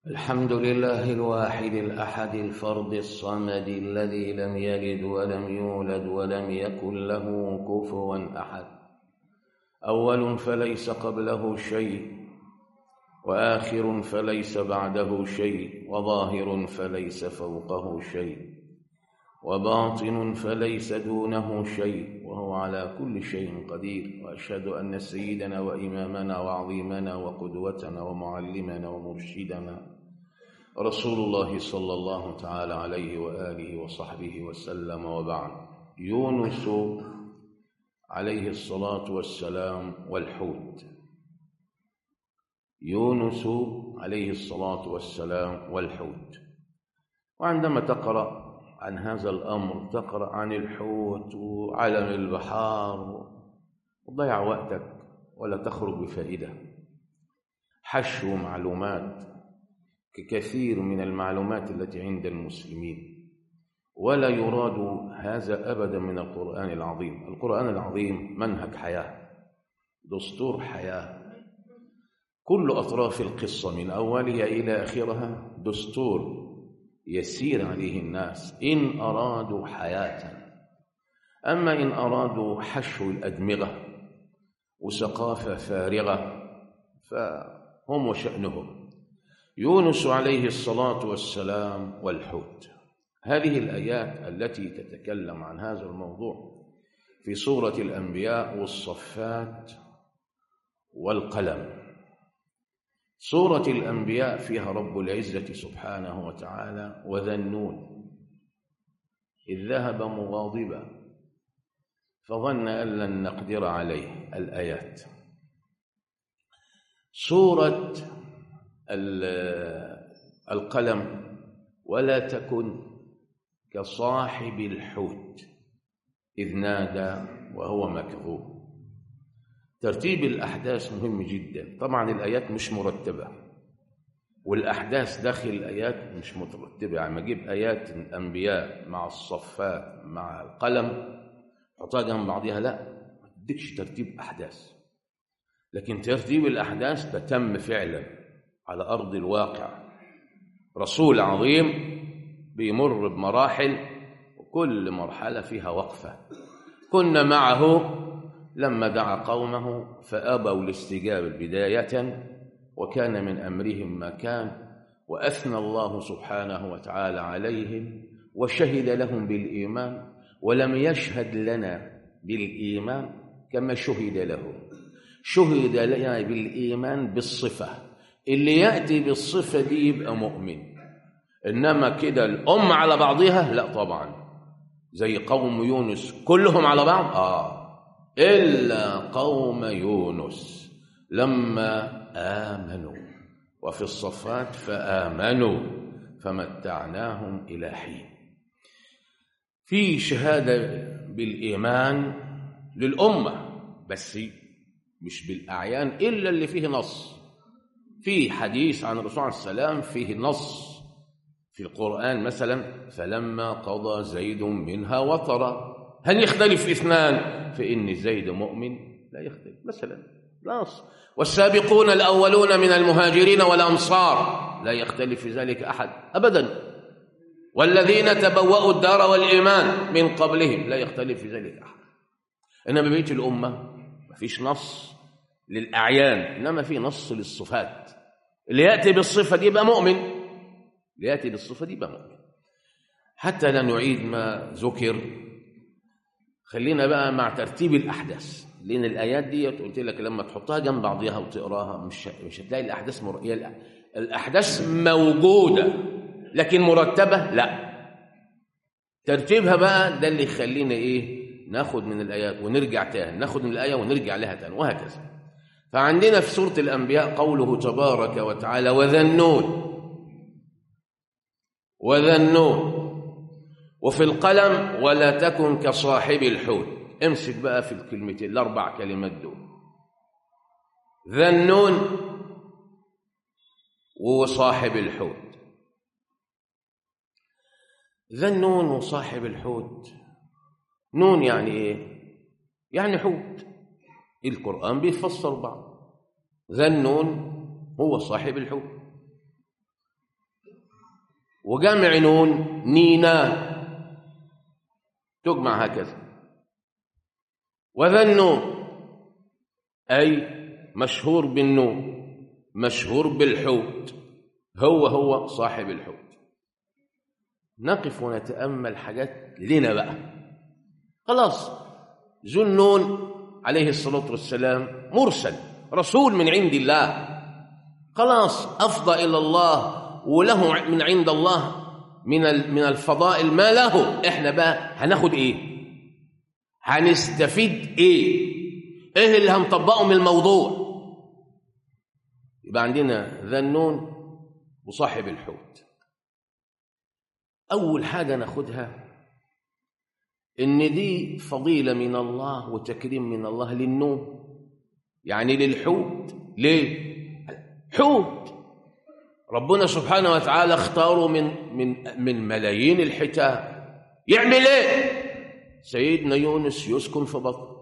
الحمد لله الواحد الأحد الفرد الصمد الذي لم يلد ولم يولد ولم يكن له كفوا أحد أول فليس قبله شيء وآخر فليس بعده شيء وظاهر فليس فوقه شيء وباطن فليس دونه شيء وهو على كل شيء قدير وأشهد أن سيدنا وإمامنا وعظيمنا وقدوتنا ومعلمنا ومرشدنا رسول الله صلى الله تعالى عليه وآله وصحبه وسلم وبعد يونس عليه الصلاة والسلام والحوت يونس عليه الصلاة والسلام والحوت وعندما تقرأ عن هذا الأمر تقرأ عن الحوت وعلم البحار وضيع وقتك ولا تخرج بفائدة حشو معلومات ككثير من المعلومات التي عند المسلمين ولا يراد هذا أبدا من القرآن العظيم القرآن العظيم منهج حياة دستور حياة كل أطراف القصة من أولها إلى آخرها دستور يسير عليه الناس إن أرادوا حياة أما إن أرادوا حشو الأدمغة وثقافة فارغة فهم وشأنهم يونس عليه الصلاة والسلام والحوت هذه الآيات التي تتكلم عن هذا الموضوع في سورة الأنبياء والصفات والقلم سورة الأنبياء فيها رب العزة سبحانه وتعالى وذا النون إذ ذهب مغاضبا فظن أن لن نقدر عليه الآيات سورة القلم ولا تكن كصاحب الحوت إذ نادى وهو مكذوب ترتيب الأحداث مهم جدا طبعا الآيات مش مرتبة والأحداث داخل الآيات مش مترتبة يعني ما أجيب آيات الأنبياء مع الصفات مع القلم حطها جنب بعضها لا ما تديكش ترتيب أحداث لكن ترتيب الأحداث تتم فعلا على أرض الواقع رسول عظيم بيمر بمراحل وكل مرحلة فيها وقفة كنا معه لما دعا قومه فأبوا الاستجابة بداية وكان من أمرهم ما كان وأثنى الله سبحانه وتعالى عليهم وشهد لهم بالإيمان ولم يشهد لنا بالإيمان كما شهد لهم شهد لنا بالإيمان بالصفة اللي يأتي بالصفة دي يبقى مؤمن إنما كده الأم على بعضها لا طبعا زي قوم يونس كلهم على بعض آه إلا قوم يونس لما آمنوا وفي الصفات فآمنوا فمتعناهم إلى حين في شهادة بالإيمان للأمة بس مش بالأعيان إلا اللي فيه نص في حديث عن الرسول عليه السلام فيه نص في القرآن مثلا فلما قضى زيد منها وطرا هل يختلف اثنان فإن زيد مؤمن لا يختلف مثلا نص والسابقون الأولون من المهاجرين والأنصار لا يختلف في ذلك أحد أبدا والذين تبوأوا الدار والإيمان من قبلهم لا يختلف في ذلك أحد إنما بيت الأمة ما فيش نص للأعيان إنما في نص للصفات اللي يأتي بالصفة دي يبقى مؤمن اللي يأتي بالصفة دي يبقى مؤمن حتى لا نعيد ما ذكر خلينا بقى مع ترتيب الأحداث لأن الآيات دي قلت لك لما تحطها جنب بعضها وتقراها مش مش هتلاقي الأحداث مر... الأحداث موجودة لكن مرتبة لا ترتيبها بقى ده اللي يخلينا إيه ناخد من الآيات ونرجع تاني ناخد من الآية ونرجع لها تاني وهكذا فعندنا في سورة الأنبياء قوله تبارك وتعالى وذا النون وذا النون وفي القلم ولا تكن كصاحب الحوت امسك بقى في الكلمتين الأربع كلمات دول ذا النون وصاحب الحوت ذا النون وصاحب الحوت نون يعني ايه يعني حوت القرآن بيفسر بعض ذا النون هو صاحب الحوت وجمع نون نينا تجمع هكذا وذا النون أي مشهور بالنون مشهور بالحوت هو هو صاحب الحوت نقف ونتأمل حاجات لنا بقى خلاص ذو النون عليه الصلاة والسلام مرسل رسول من عند الله خلاص أفضى إلى الله وله من عند الله من من الفضائل ما له احنا بقى هناخد ايه هنستفيد ايه ايه اللي هنطبقه من الموضوع يبقى عندنا ذا النون وصاحب الحوت اول حاجه ناخدها ان دي فضيله من الله وتكريم من الله للنوم يعني للحوت ليه حوت ربنا سبحانه وتعالى اختاره من من من ملايين الحيتان يعمل ايه سيدنا يونس يسكن في بطن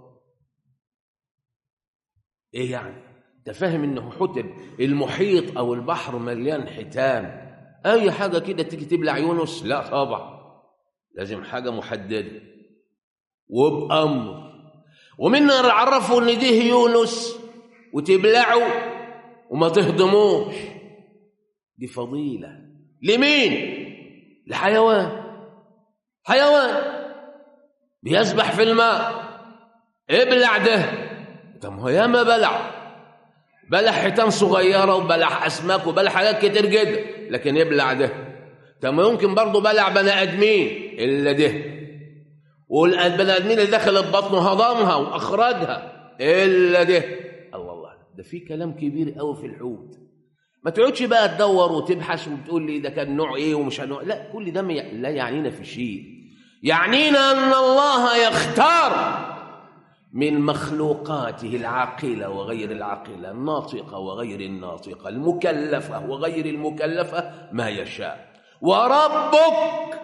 ايه يعني انت فاهم انه حوت المحيط او البحر مليان حيتان اي حاجه كده تيجي تبلع يونس لا طبعا لازم حاجه محدده وبامر ومنا نعرفه ان دي يونس وتبلعه وما تهضموش دي فضيلة لمين؟ لحيوان حيوان بيسبح في الماء ابلع ده طب هو ياما بلع بلع حيتان صغيرة وبلع أسماك وبلع حاجات كتير جدا لكن يبلع ده طب ممكن برضه بلع بني آدمين إلا ده والبني آدمين اللي دخلت بطنه هضمها وأخرجها إلا ده الله الله ده في كلام كبير قوي في الحوت ما تقعدش بقى تدور وتبحث وتقول لي ده كان نوع ايه ومش نوع لا كل ده لا يعنينا في شيء يعنينا ان الله يختار من مخلوقاته العاقلة وغير العاقلة الناطقة وغير الناطقة المكلفة وغير المكلفة ما يشاء وربك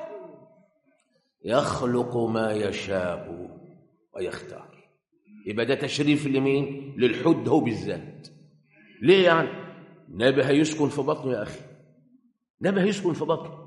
يخلق ما يشاء ويختار يبقى ده تشريف لمين للحد هو بالذات ليه يعني نبي هيسكن في بطنه يا اخي نبي هيسكن في بطنه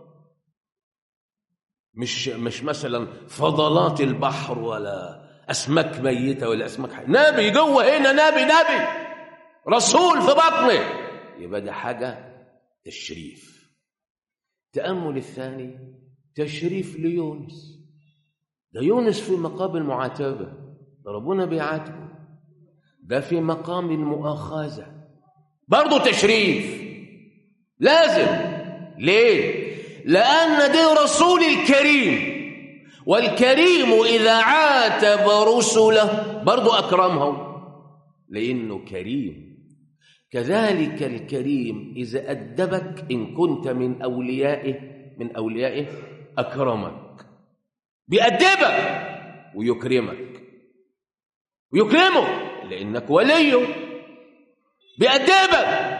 مش مش مثلا فضلات البحر ولا اسماك ميته ولا اسماك حي. نبي جوه هنا نبي نبي رسول في بطنه يبقى ده حاجه تشريف تامل الثاني تشريف ليونس ده يونس في مقام المعاتبه ربنا بيعاتبه ده في مقام المؤاخذه برضه تشريف لازم ليه لأن ده رسول الكريم والكريم إذا عاتب رسله برضه أكرمهم لأنه كريم كذلك الكريم إذا أدبك إن كنت من أوليائه من أوليائه أكرمك بيأدبك ويكرمك ويكرمك لأنك وليه بيأدبك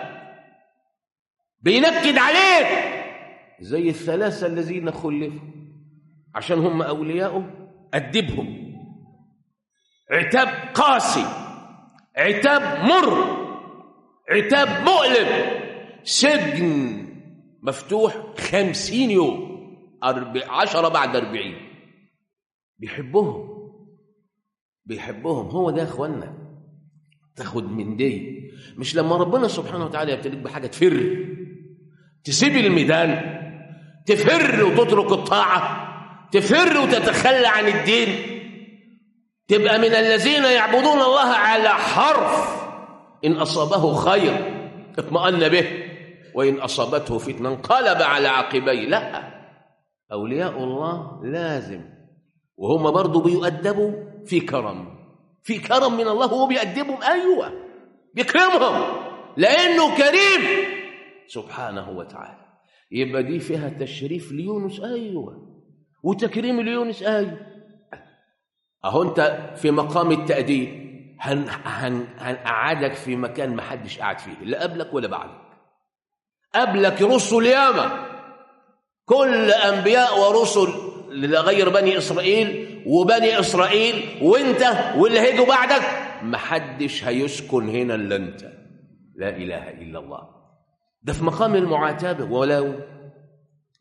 بينكد عليك زي الثلاثة الذين خلفوا عشان هم أولياءه أدبهم عتاب قاسي عتاب مر عتاب مؤلم سجن مفتوح خمسين يوم أربع عشرة بعد أربعين بيحبهم بيحبهم هو ده يا اخوانا تاخد من دي مش لما ربنا سبحانه وتعالى يبتليك بحاجه تفر تسيب الميدان تفر وتترك الطاعه تفر وتتخلى عن الدين تبقى من الذين يعبدون الله على حرف ان اصابه خير اطمأن به وان اصابته فتنه انقلب على عقبيه لا اولياء الله لازم وهم برضه بيؤدبوا في كرم في كرم من الله وهو بيأدبهم أيوة بيكرمهم لأنه كريم سبحانه وتعالى يبقى دي فيها تشريف ليونس أيوة وتكريم ليونس أيوة أهو أنت في مقام التأديب هن هن هنقعدك في مكان ما حدش قاعد فيه لا قبلك ولا بعدك قبلك رسل ياما كل أنبياء ورسل لغير بني إسرائيل وبني إسرائيل وانت واللي هيجوا بعدك محدش هيسكن هنا إلا انت لا إله إلا الله ده في مقام المعاتبة ولو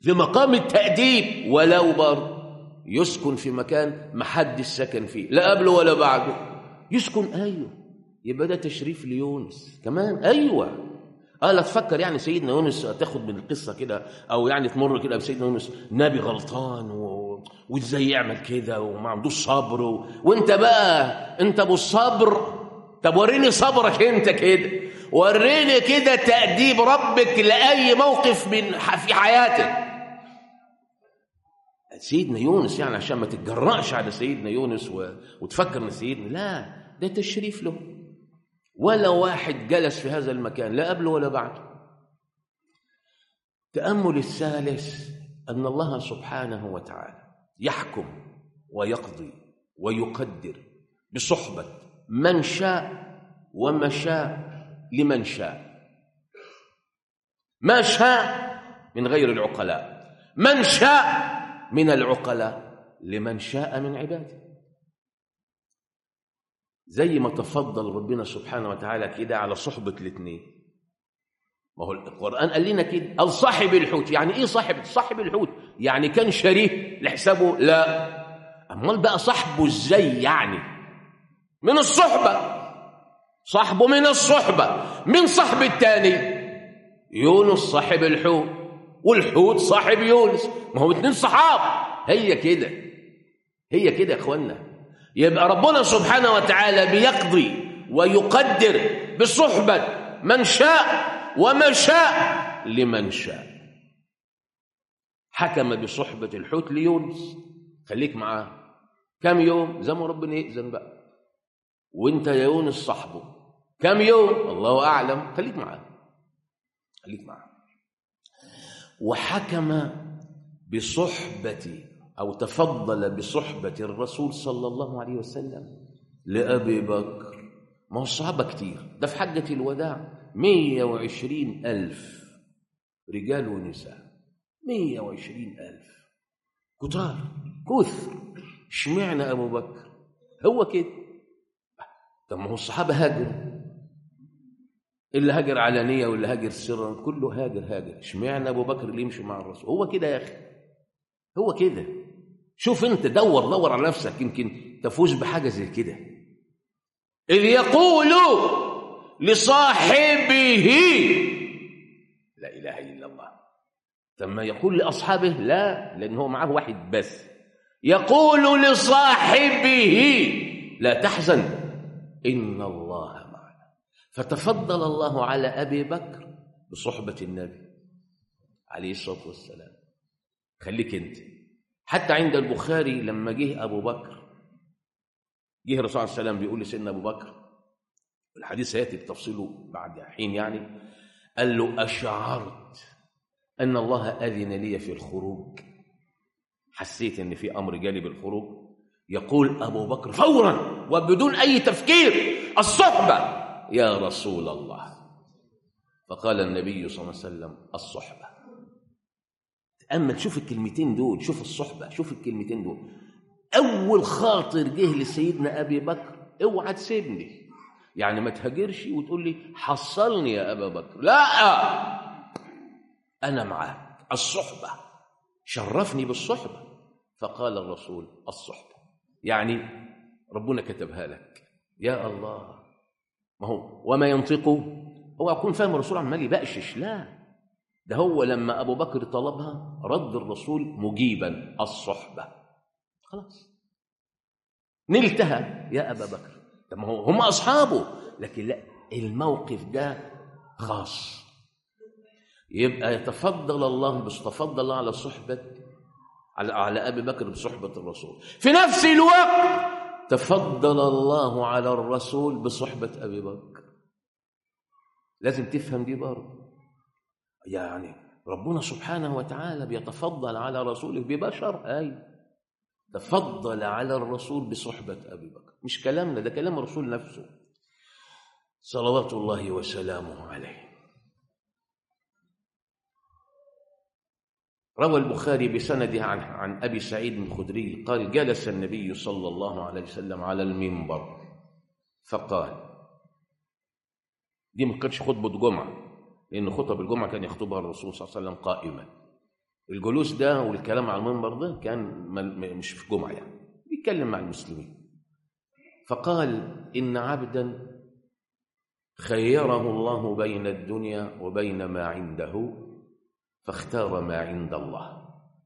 في مقام التأديب ولو برضه يسكن في مكان محدش سكن فيه لا قبله ولا بعده يسكن ايوه يبقى ده تشريف ليونس كمان ايوه اه لا تفكر يعني سيدنا يونس تاخد من القصه كده او يعني تمر كده بسيدنا يونس نبي غلطان و... وازاي يعمل كده وما عندوش صبر و... وانت بقى انت ابو الصبر طب وريني صبرك انت كده وريني كده تأديب ربك لأي موقف من في حياتك سيدنا يونس يعني عشان ما تتجرأش على سيدنا يونس و... وتفكر ان سيدنا لا ده تشريف له ولا واحد جلس في هذا المكان لا قبله ولا بعده تأمل الثالث أن الله سبحانه وتعالى يحكم ويقضي ويقدر بصحبة من شاء وما شاء لمن شاء ما شاء من غير العقلاء من شاء من العقلاء لمن شاء من عباده زي ما تفضل ربنا سبحانه وتعالى كده على صحبة الاثنين ما هو القرآن قال لنا كده قال صاحب الحوت يعني ايه صاحب صاحب الحوت يعني كان شريك لحسابه لا امال بقى صاحبه ازاي يعني من الصحبة صاحبه من الصحبة من صاحب التاني يونس صاحب الحوت والحوت صاحب يونس ما هو اتنين صحاب هي كده هي كده يا اخوانا يبقى ربنا سبحانه وتعالى بيقضي ويقدر بصحبة من شاء وما شاء لمن شاء حكم بصحبة الحوت ليونس خليك معاه كم يوم زي ما ربنا يأذن بقى وانت يا يونس صاحبه كم يوم الله أعلم خليك معاه خليك معاه وحكم بصحبة أو تفضل بصحبة الرسول صلى الله عليه وسلم لأبي بكر ما هو الصحابة كتير ده في حجة الوداع مية وعشرين ألف رجال ونساء مية وعشرين ألف كتار كثر اشمعنى أبو بكر هو كده طب ما هو الصحابة هاجروا اللي هاجر علانية واللي هاجر سرا كله هاجر هاجر اشمعنى أبو بكر اللي يمشي مع الرسول هو كده يا أخي هو كده شوف انت دور دور على نفسك يمكن تفوز بحاجه زي كده اذ يقول لصاحبه لا اله الا الله ثم يقول لاصحابه لا لان هو معاه واحد بس يقول لصاحبه لا تحزن ان الله معنا فتفضل الله على ابي بكر بصحبه النبي عليه الصلاه والسلام خليك انت حتى عند البخاري لما جه ابو بكر جه الرسول عليه السلام بيقول لسيدنا ابو بكر الحديث هياتي بتفصيله بعد حين يعني قال له اشعرت ان الله اذن لي في الخروج حسيت ان في امر جالي بالخروج يقول ابو بكر فورا وبدون اي تفكير الصحبه يا رسول الله فقال النبي صلى الله عليه وسلم الصحبه اما تشوف الكلمتين دول شوف الصحبه شوف الكلمتين دول اول خاطر جه لسيدنا ابي بكر اوعى تسيبني يعني ما تهاجرش وتقول لي حصلني يا ابا بكر لا انا معاك الصحبه شرفني بالصحبه فقال الرسول الصحبه يعني ربنا كتبها لك يا الله ما هو وما ينطقه هو يكون فاهم الرسول عمال يبقشش لا ده هو لما ابو بكر طلبها رد الرسول مجيبا الصحبه خلاص نلتها يا ابا بكر طب ما هو هم اصحابه لكن لا الموقف ده خاص يبقى يتفضل الله بس تفضل الله على صحبه على على ابي بكر بصحبه الرسول في نفس الوقت تفضل الله على الرسول بصحبه ابي بكر لازم تفهم دي برضه يعني ربنا سبحانه وتعالى بيتفضل على رسوله ببشر اي تفضل على الرسول بصحبة أبي بكر مش كلامنا ده كلام الرسول نفسه صلوات الله وسلامه عليه روى البخاري بسنده عن, عن أبي سعيد الخدري قال جلس النبي صلى الله عليه وسلم على المنبر فقال دي ما كانتش خطبة جمعة لأن خطب الجمعة كان يخطبها الرسول صلى الله عليه وسلم قائما الجلوس ده والكلام على المنبر ده كان مش في جمعة يعني بيتكلم مع المسلمين فقال إن عبدا خيره الله بين الدنيا وبين ما عنده فاختار ما عند الله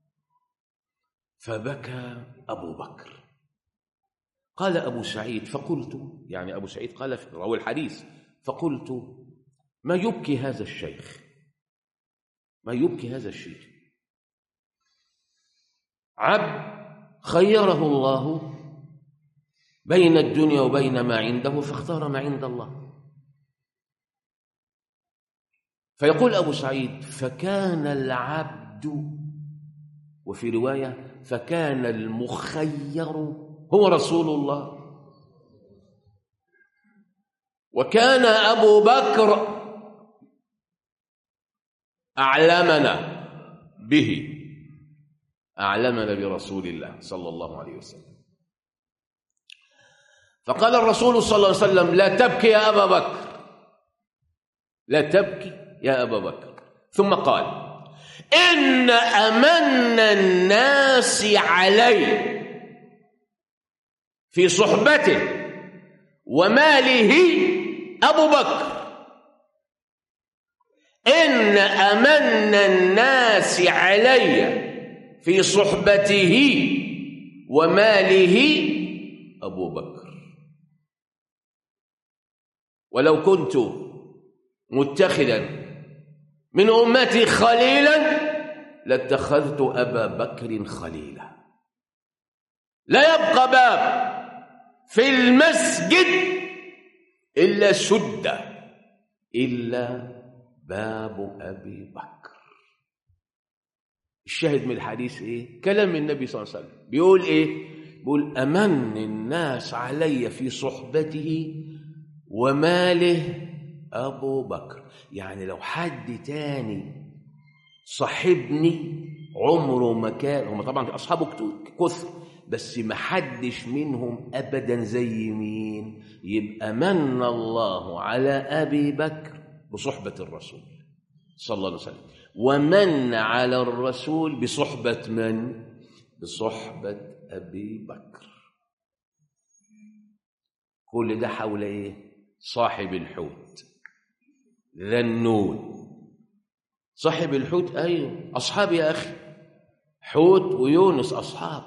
فبكى أبو بكر قال أبو سعيد فقلت يعني أبو سعيد قال في روى الحديث فقلت ما يبكي هذا الشيخ ما يبكي هذا الشيخ عبد خيره الله بين الدنيا وبين ما عنده فاختار ما عند الله فيقول أبو سعيد فكان العبد وفي رواية فكان المخير هو رسول الله وكان أبو بكر أعلمنا به أعلمنا برسول الله صلى الله عليه وسلم فقال الرسول صلى الله عليه وسلم لا تبكي يا أبا بكر لا تبكي يا أبا بكر ثم قال إن أمن الناس علي في صحبته وماله أبو بكر إن أمن الناس علي في صحبته وماله أبو بكر ولو كنت متخذا من أمتي خليلا لاتخذت أبا بكر خليلا لا يبقى باب في المسجد إلا سد إلا باب أبي بكر الشاهد من الحديث إيه؟ كلام النبي صلى الله عليه وسلم بيقول إيه؟ بيقول أمن الناس علي في صحبته وماله أبو بكر يعني لو حد تاني صاحبني عمره ما كان هم طبعا أصحابه كثر بس ما حدش منهم أبدا زي مين يبقى من الله على أبي بكر بصحبة الرسول صلى الله عليه وسلم ومن على الرسول بصحبة من بصحبة أبي بكر كل ده حول إيه صاحب الحوت ذا النون صاحب الحوت أيوه أصحاب يا أخي حوت ويونس أصحاب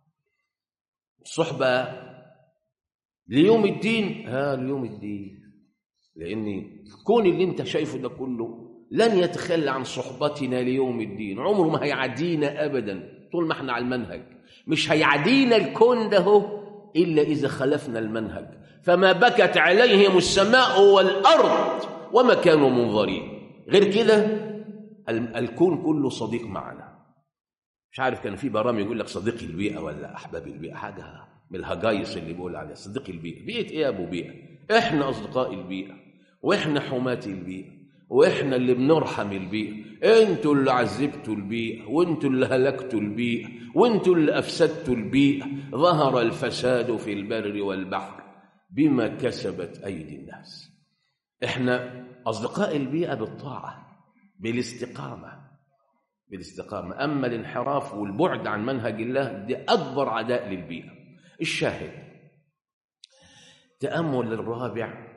صحبة ليوم الدين ها ليوم الدين لأن الكون اللي أنت شايفه ده كله لن يتخلى عن صحبتنا ليوم الدين عمره ما هيعدينا أبدا طول ما احنا على المنهج مش هيعدينا الكون ده هو إلا إذا خلفنا المنهج فما بكت عليهم السماء والأرض وما كانوا منظرين غير كده الكون كله صديق معنا مش عارف كان في برامج يقول لك صديقي البيئة ولا أحباب البيئة حاجة من الهجايص اللي بيقول عليها صديقي البيئة بيئة إيه يا أبو بيئة إحنا أصدقاء البيئة وإحنا حماة البيئة وإحنا اللي بنرحم البيئة أنتوا اللي عذبتوا البيئة وأنتوا اللي هلكتوا البيئة وأنتوا اللي أفسدتوا البيئة ظهر الفساد في البر والبحر بما كسبت أيدي الناس إحنا أصدقاء البيئة بالطاعة بالاستقامة بالاستقامة أما الانحراف والبعد عن منهج الله دي أكبر عداء للبيئة الشاهد تأمل الرابع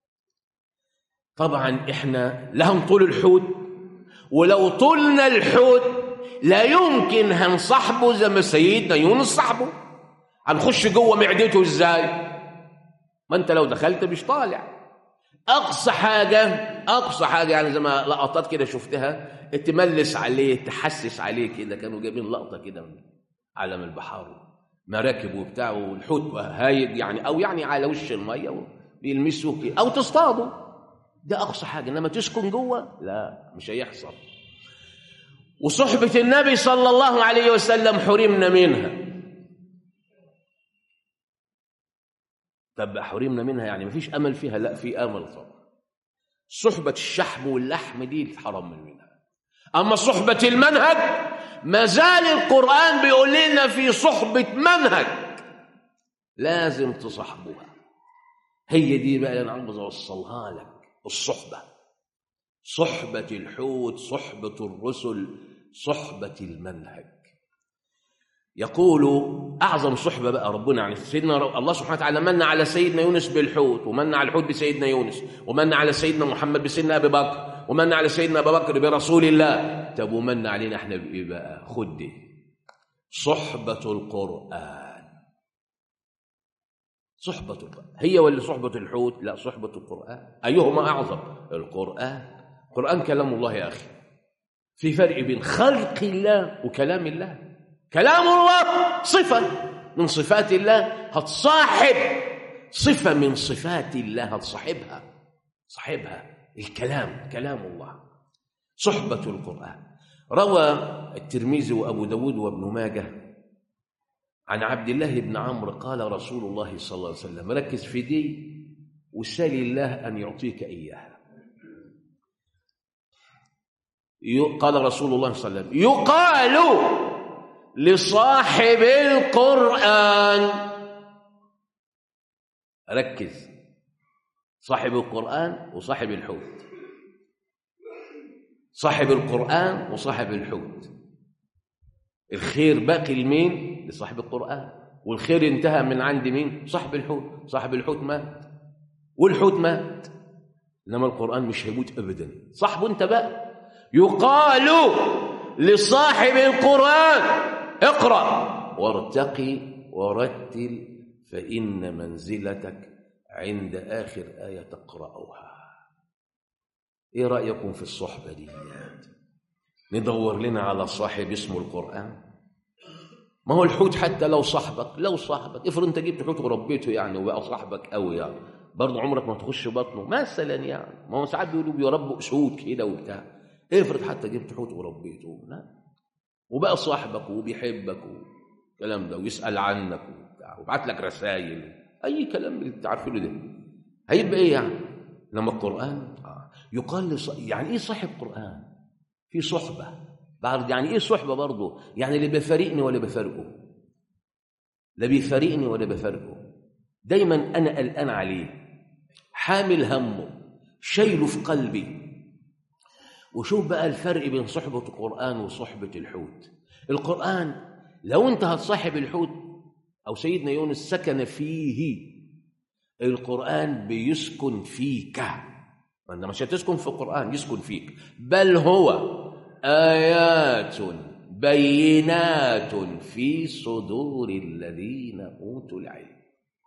طبعا إحنا لهم طول الحوت ولو طولنا الحوت لا يمكن هنصاحبه زي ما سيدنا يونس صاحبه هنخش جوه معدته ازاي ما انت لو دخلت مش طالع اقصى حاجه اقصى حاجه يعني زي ما لقطات كده شفتها تملس عليه تحسس عليه كده كانوا جايبين لقطه كده من عالم البحار مراكب وبتاع والحوت هايد يعني او يعني على وش الميه بيلمسوه كده او تصطادوا ده اقصى حاجه انما تسكن جوه لا مش هيحصل وصحبه النبي صلى الله عليه وسلم حرمنا منها طب حرمنا منها يعني مفيش امل فيها لا في امل طبعا صحبه الشحم واللحم دي حرام منها اما صحبه المنهج ما زال القران بيقول لنا في صحبه منهج لازم تصاحبوها هي دي بقى اللي انا عاوز اوصلها لك الصحبه صحبه الحوت صحبه الرسل صحبة المنهج يقول أعظم صحبة بقى ربنا يعني سيدنا الله سبحانه وتعالى من على سيدنا يونس بالحوت ومن على الحوت بسيدنا يونس ومن على سيدنا محمد بسيدنا أبي بكر ومن على سيدنا أبي بكر برسول الله طب ومن علينا احنا بإيه بقى خد دي صحبة القرآن صحبة القرآن هي ولا صحبة الحوت لا صحبة القرآن أيهما أعظم القرآن القرآن كلام الله يا أخي في فرق بين خلق الله وكلام الله كلام الله صفة من صفات الله هتصاحب صفة من صفات الله هتصاحبها صاحبها الكلام كلام الله صحبة القرآن روى الترمذي وأبو داود وابن ماجه عن عبد الله بن عمرو قال رسول الله صلى الله عليه وسلم ركز في دي وسال الله أن يعطيك إياها قال رسول الله صلى الله عليه وسلم يقال لصاحب القرآن ركز صاحب القرآن وصاحب الحوت صاحب القرآن وصاحب الحوت الخير باقي لمين لصاحب القرآن والخير انتهى من عند مين صاحب الحوت صاحب الحوت مات والحوت مات انما القرآن مش هيموت ابدا صاحبه انت بقى يقال لصاحب القرآن اقرأ وارتقي ورتل فإن منزلتك عند آخر آية تقرأها إيه رأيكم في الصحبة دي ندور لنا على صاحب اسمه القرآن ما هو الحوت حتى لو صاحبك لو صاحبك افرض انت جبت حوت وربيته يعني وبقى صاحبك قوي يعني برضه عمرك ما تخش بطنه مثلا يعني ما هو ساعات بيقولوا بيربوا اسود كده وبتاع افرض حتى جبت حوت وربيته لا وبقى صاحبك وبيحبك والكلام ده ويسأل عنك وبتاع وبعت لك رسائل اي كلام اللي انت عارفينه ده هيبقى ايه يعني لما القرآن آه. يقال لص... يعني ايه صاحب قرآن في صحبة بعد يعني ايه صحبة برضه يعني اللي بيفارقني ولا بفارقه لا بيفارقني ولا بفارقه دايما انا قلقان عليه حامل همه شايله في قلبي وشوف بقى الفرق بين صحبة القرآن وصحبة الحوت القرآن لو انت هتصاحب الحوت أو سيدنا يونس سكن فيه القرآن بيسكن فيك أنت مش هتسكن في القرآن يسكن فيك بل هو آيات بينات في صدور الذين أوتوا العلم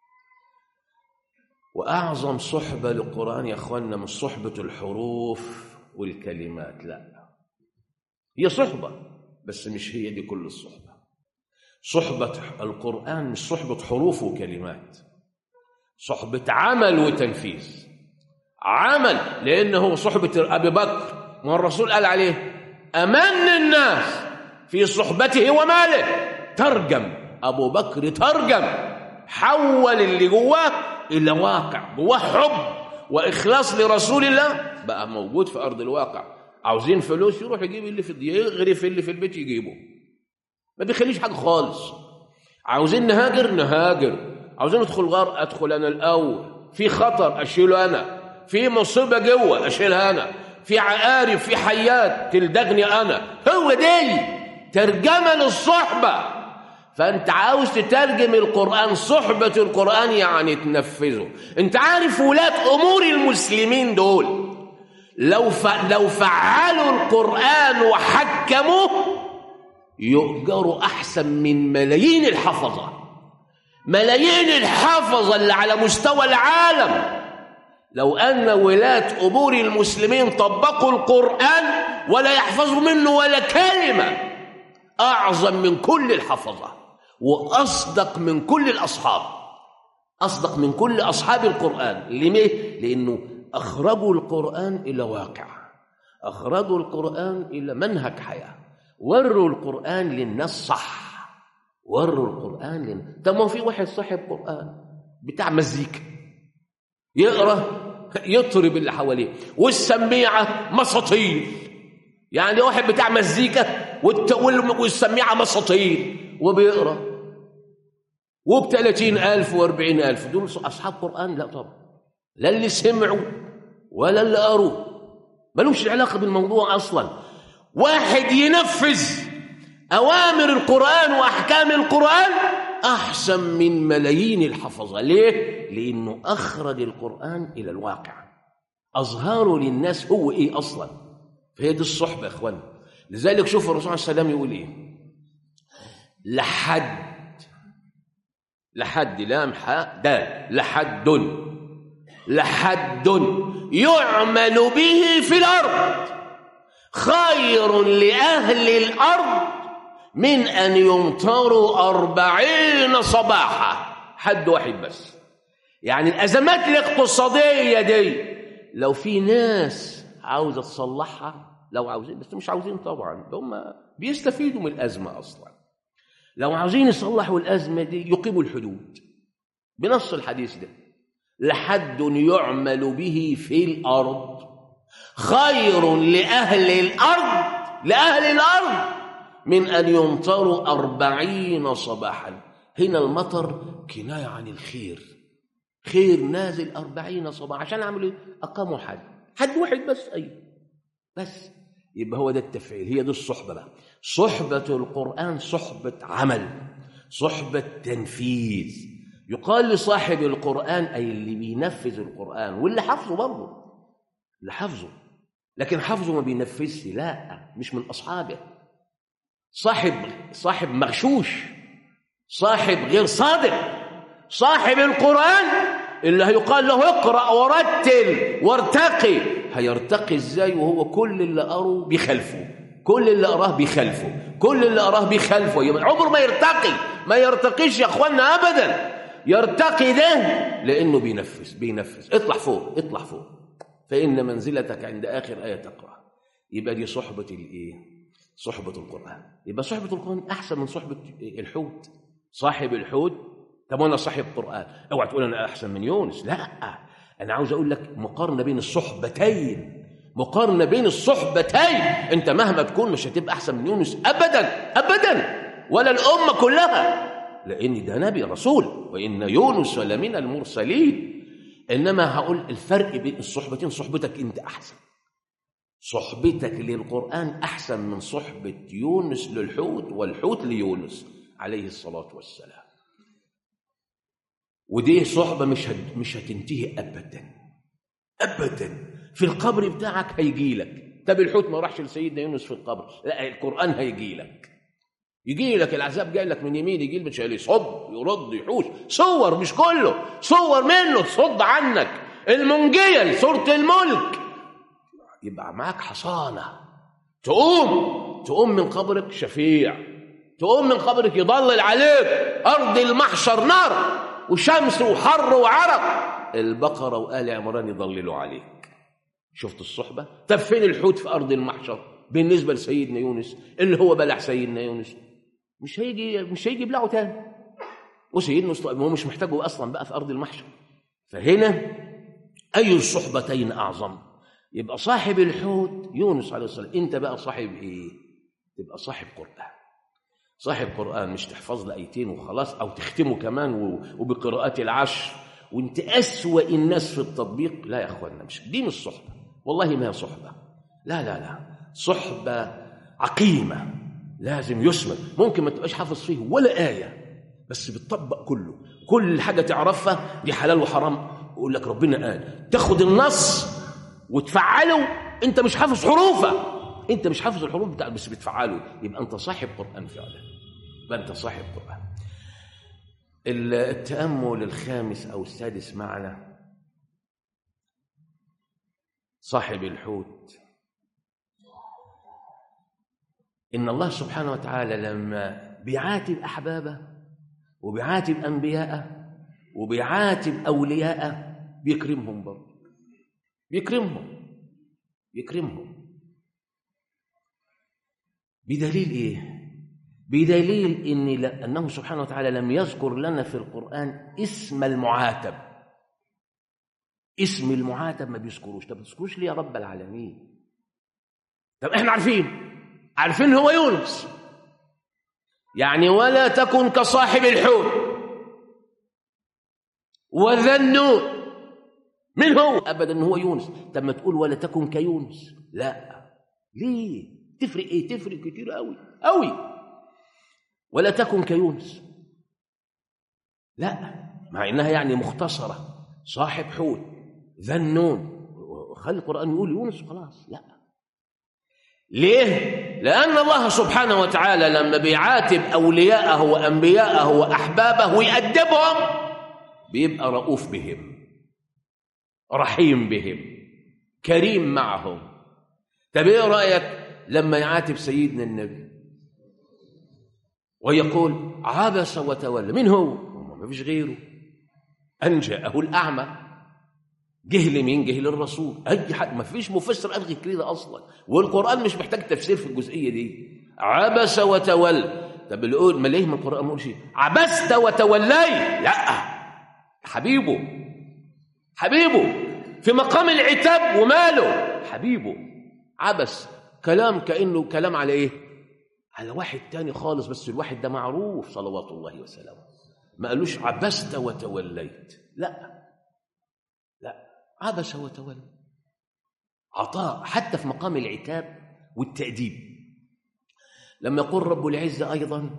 وأعظم صحبة للقرآن يا أخوانا مش صحبة الحروف والكلمات لا هي صحبة بس مش هي دي كل الصحبة صحبة القرآن مش صحبة حروف وكلمات صحبة عمل وتنفيذ عمل لأنه صحبة أبي بكر ما الرسول قال عليه أمن الناس في صحبته وماله ترجم أبو بكر ترجم حول اللي جواه إلى واقع جواه حب وإخلاص لرسول الله بقى موجود في أرض الواقع عاوزين فلوس يروح يجيب اللي في يغرف اللي في البيت يجيبه ما بيخليش حاجة خالص عاوزين نهاجر نهاجر عاوزين ندخل غار أدخل أنا الأول في خطر أشيله أنا في مصيبة جوه أشيلها أنا في عقارب في حيات تلدغني أنا هو دي ترجمة للصحبة فأنت عاوز تترجم القرآن صحبة القرآن يعني تنفذه أنت عارف ولاة أمور المسلمين دول لو ف... لو فعلوا القرآن وحكموه يؤجروا أحسن من ملايين الحفظة ملايين الحفظة اللي على مستوى العالم لو أن ولاة أمور المسلمين طبقوا القرآن ولا يحفظوا منه ولا كلمة أعظم من كل الحفظة وأصدق من كل الأصحاب أصدق من كل أصحاب القرآن ليه؟ لأنه أخرجوا القرآن إلى واقع أخرجوا القرآن إلى منهج حياة وروا القرآن للناس صح وروا القرآن للناس طب ما في واحد صاحب قرآن بتاع مزيكا يقرأ يطرب اللي حواليه والسميعة مساطيل يعني واحد بتاع مزيكا والسميعة مساطيل وبيقرأ وب 30000 و40000 دول أصحاب قرآن لا طبعا لا اللي سمعوا ولا اللي قروا ملوش علاقة بالموضوع أصلا واحد ينفذ أوامر القرآن وأحكام القرآن أحسن من ملايين الحفظة ليه؟ لأنه أخرج القرآن إلى الواقع أظهاره للناس هو إيه أصلا فهي دي الصحبة يا إخوان لذلك شوف الرسول صلى الله عليه وسلم يقول إيه لحد لحد لام حاء دال لحد لحد يعمل به في الأرض خير لأهل الأرض من أن يمطروا أربعين صباحا حد واحد بس يعني الأزمات الاقتصادية دي لو في ناس عاوزة تصلحها لو عاوزين بس مش عاوزين طبعا هم بيستفيدوا من الأزمة أصلا لو عاوزين يصلحوا الأزمة دي يقيموا الحدود بنص الحديث ده لحد يعمل به في الأرض خير لأهل الأرض لأهل الأرض من أن يمطروا أربعين صباحا هنا المطر كناية عن الخير خير نازل أربعين صباحا عشان عملوا أقاموا حد حد واحد بس أي بس يبقى هو ده التفعيل هي دي الصحبة بقى صحبة القرآن صحبة عمل صحبة تنفيذ يقال لصاحب القرآن أي اللي بينفذ القرآن واللي حفظه برضه اللي حفظه لكن حفظه ما بينفذش لا مش من أصحابه صاحب صاحب مغشوش صاحب غير صادق صاحب القرآن اللي هيقال له اقرأ ورتل وارتقي هيرتقي ازاي وهو كل اللي قراه بيخالفه كل اللي قراه بيخالفه كل اللي قراه بيخالفه يبقى عمره ما يرتقي ما يرتقيش يا اخوانا ابدا يرتقي ده لانه بينفذ بينفذ اطلع فوق اطلع فوق فان منزلتك عند اخر ايه تقرا يبقى دي صحبه الايه صحبه القران يبقى صحبه القران احسن من صحبه الحوت صاحب الحوت طب وانا صاحب قران اوعى تقول انا احسن من يونس لا انا عاوز اقول لك مقارنه بين الصحبتين مقارنه بين الصحبتين انت مهما تكون مش هتبقى احسن من يونس ابدا ابدا ولا الامه كلها لان ده نبي رسول وان يونس لمن المرسلين انما هقول الفرق بين الصحبتين صحبتك انت احسن صحبتك للقران احسن من صحبه يونس للحوت والحوت ليونس عليه الصلاه والسلام ودي صحبه مش هت... مش هتنتهي ابدا ابدا في القبر بتاعك هيجي لك طب الحوت ما راحش لسيدنا يونس في القبر لا القران هيجي لك يجي لك العذاب جاي لك من يمين يجي لك يصد يرد يحوش صور مش كله صور منه تصد عنك المنجية سورة الملك يبقى معاك حصانة تقوم تقوم من قبرك شفيع تقوم من قبرك يضلل عليك أرض المحشر نار وشمس وحر وعرق البقرة وآل عمران يضللوا عليك شفت الصحبة طب فين الحوت في أرض المحشر بالنسبة لسيدنا يونس اللي هو بلع سيدنا يونس مش هيجي مش هيجي يبلعه تاني وسيدنا هو مش محتاجه اصلا بقى في ارض المحشر فهنا اي الصحبتين اعظم يبقى صاحب الحوت يونس عليه السلام انت بقى صاحب ايه تبقى صاحب قران صاحب قران مش تحفظ له ايتين وخلاص او تختمه كمان وبقراءات العشر وانت اسوا الناس في التطبيق لا يا اخوانا مش دي مش صحبه والله ما هي صحبه لا لا لا صحبه عقيمه لازم يسمع ممكن ما تبقاش حافظ فيه ولا آية بس بتطبق كله كل حاجة تعرفها دي حلال وحرام يقول لك ربنا قال تاخد النص وتفعله انت مش حافظ حروفه انت مش حافظ الحروف بتاعك بس بتفعله يبقى انت صاحب قرآن فعلا يبقى انت صاحب قرآن التأمل الخامس أو السادس معنا صاحب الحوت إن الله سبحانه وتعالى لما بيعاتب أحبابه وبيعاتب أنبياءه وبيعاتب أولياءه بيكرمهم برضه بيكرمهم بيكرمهم بدليل إيه؟ بدليل إن أنه سبحانه وتعالى لم يذكر لنا في القرآن اسم المعاتب اسم المعاتب ما بيذكروش طب ما بيذكروش ليه يا رب العالمين طب احنا عارفين عارفين هو يونس يعني ولا تكن كصاحب الحوت وذنون من هو ابدا هو يونس طب ما تقول ولا تكن كيونس لا ليه تفرق ايه تفرق كتير قوي قوي ولا تكن كيونس لا مع انها يعني مختصره صاحب حوت ذا النون خلي القران يقول يونس خلاص لا ليه لان الله سبحانه وتعالى لما بيعاتب اولياءه وانبياءه واحبابه ويأدبهم بيبقى رؤوف بهم رحيم بهم كريم معهم طب ايه رايك لما يعاتب سيدنا النبي ويقول عبس وتولى من هو ما فيش غيره ان جاءه الاعمى جه لمين جه للرسول اي حد ما فيش مفسر الغي كده اصلا والقران مش محتاج تفسير في الجزئيه دي عبس وتولى طب القول ما ليه من القران ما شيء عبست وتولي لا حبيبه حبيبه في مقام العتاب وماله حبيبه عبس كلام كانه كلام على ايه على واحد تاني خالص بس الواحد ده معروف صلوات الله وسلامه ما قالوش عبست وتوليت لا لا عبس وتولى عطاء حتى في مقام العتاب والتأديب لما يقول رب العزة أيضا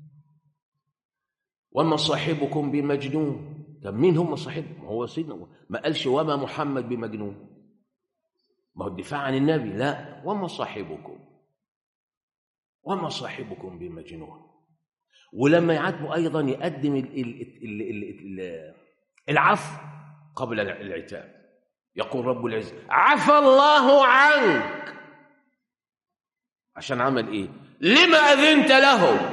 وما صاحبكم بمجنون طب مين هم صاحبهم هو سيدنا ما قالش وما محمد بمجنون ما هو الدفاع عن النبي لا وما صاحبكم وما صاحبكم بمجنون ولما يعاتبه ايضا يقدم ال ال ال ال ال العفو قبل العتاب يقول رب العزه عفى الله عنك عشان عمل ايه لما اذنت له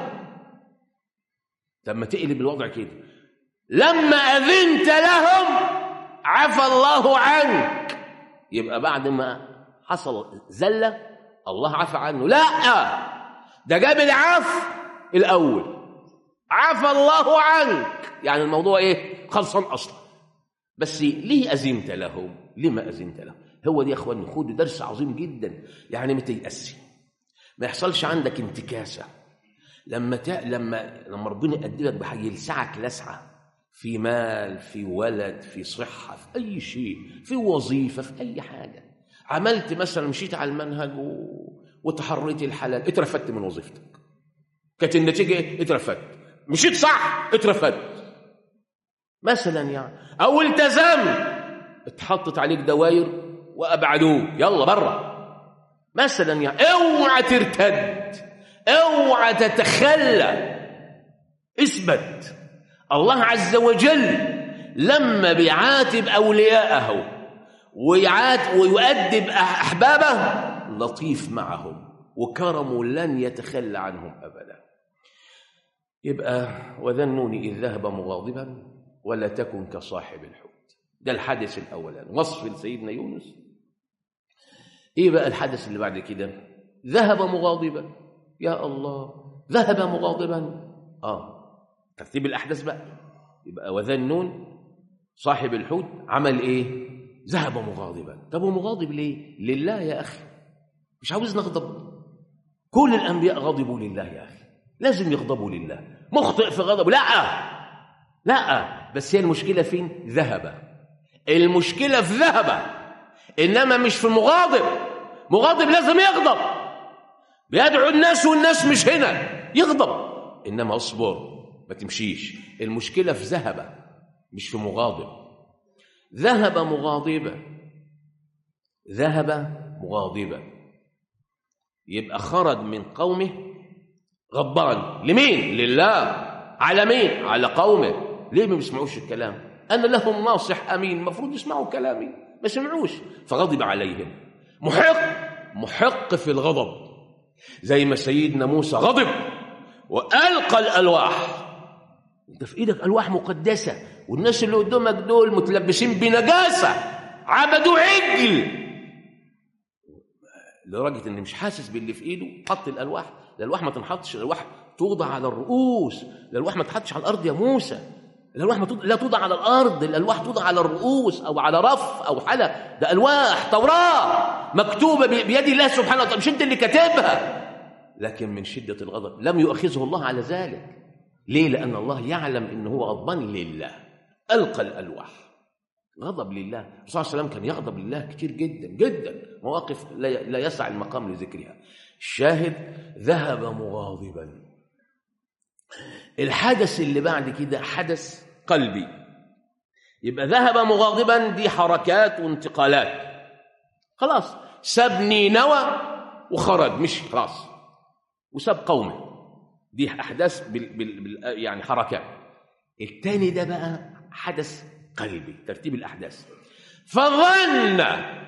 لما تقلب الوضع كده لما اذنت لهم عفى الله عنك يبقى بعد ما حصل زله الله عفى عنه لا ده جاب العفو الاول عفى الله عنك يعني الموضوع ايه خلصان اصلا بس ليه اذنت لهم لما اذنت لهم هو دي يا اخواني خد درس عظيم جدا يعني ما تيأسي ما يحصلش عندك انتكاسه لما ت... لما لما ربنا يقدمك بحاجه يلسعك لسعه في مال في ولد في صحه في اي شيء في وظيفه في اي حاجه عملت مثلا مشيت على المنهج و... وتحريت الحلال اترفدت من وظيفتك كانت النتيجه ايه اترفدت مشيت صح اترفدت مثلا يعني او التزمت اتحطت عليك دواير وابعدوك يلا بره مثلا يعني اوعى ترتد اوعى تتخلى اثبت الله عز وجل لما بيعاتب اولياءه ويعات ويؤدب احبابه لطيف معهم وكرمه لن يتخلى عنهم ابدا يبقى وذنوني اذ ذهب مغاضبا ولا تكن كصاحب الحوت ده الحدث الاولاني وصف لسيدنا يونس ايه بقى الحدث اللي بعد كده ذهب مغاضبا يا الله ذهب مغاضبا اه ترتيب الاحداث بقى يبقى وذنون صاحب الحوت عمل ايه ذهب مغاضبا طب ومغاضب ليه لله يا اخي مش عاوز نغضب كل الانبياء غضبوا لله يا اخي لازم يغضبوا لله مخطئ في غضبه لا لا بس هي المشكله فين ذهب المشكله في ذهب انما مش في مغاضب مغاضب لازم يغضب بيدعو الناس والناس مش هنا يغضب انما اصبر ما تمشيش المشكله في ذهب مش في مغاضب ذهب مغاضبا ذهب مغاضبا يبقى خرج من قومه غضبان لمين لله على مين على قومه ليه ما بيسمعوش الكلام انا لهم ناصح امين المفروض يسمعوا كلامي ما سمعوش فغضب عليهم محق محق في الغضب زي ما سيدنا موسى غضب والقى الالواح انت في ايدك الواح مقدسه والناس اللي قدامك دول متلبسين بنجاسه عبدوا عجل لدرجه ان مش حاسس باللي في ايده حط الالواح الالواح ما تنحطش الالواح توضع على الرؤوس الالواح ما تحطش على الارض يا موسى الالواح ما توضع لا توضع على الارض الالواح توضع على الرؤوس او على رف او حلق ده الواح توراه مكتوبه بيد الله سبحانه وتعالى مش انت اللي كاتبها لكن من شده الغضب لم يؤاخذه الله على ذلك ليه لان الله يعلم ان هو غضبان لله القى الالواح غضب لله الرسول صلى الله عليه وسلم كان يغضب لله كتير جدا جدا مواقف لا لا يسع المقام لذكرها الشاهد ذهب مغاضبا الحدث اللي بعد كده حدث قلبي يبقى ذهب مغاضبا دي حركات وانتقالات خلاص ساب نينوى وخرج مش خلاص وساب قومه دي احداث بال بال بال يعني حركات الثاني ده بقى حدث قلبي ترتيب الاحداث فظن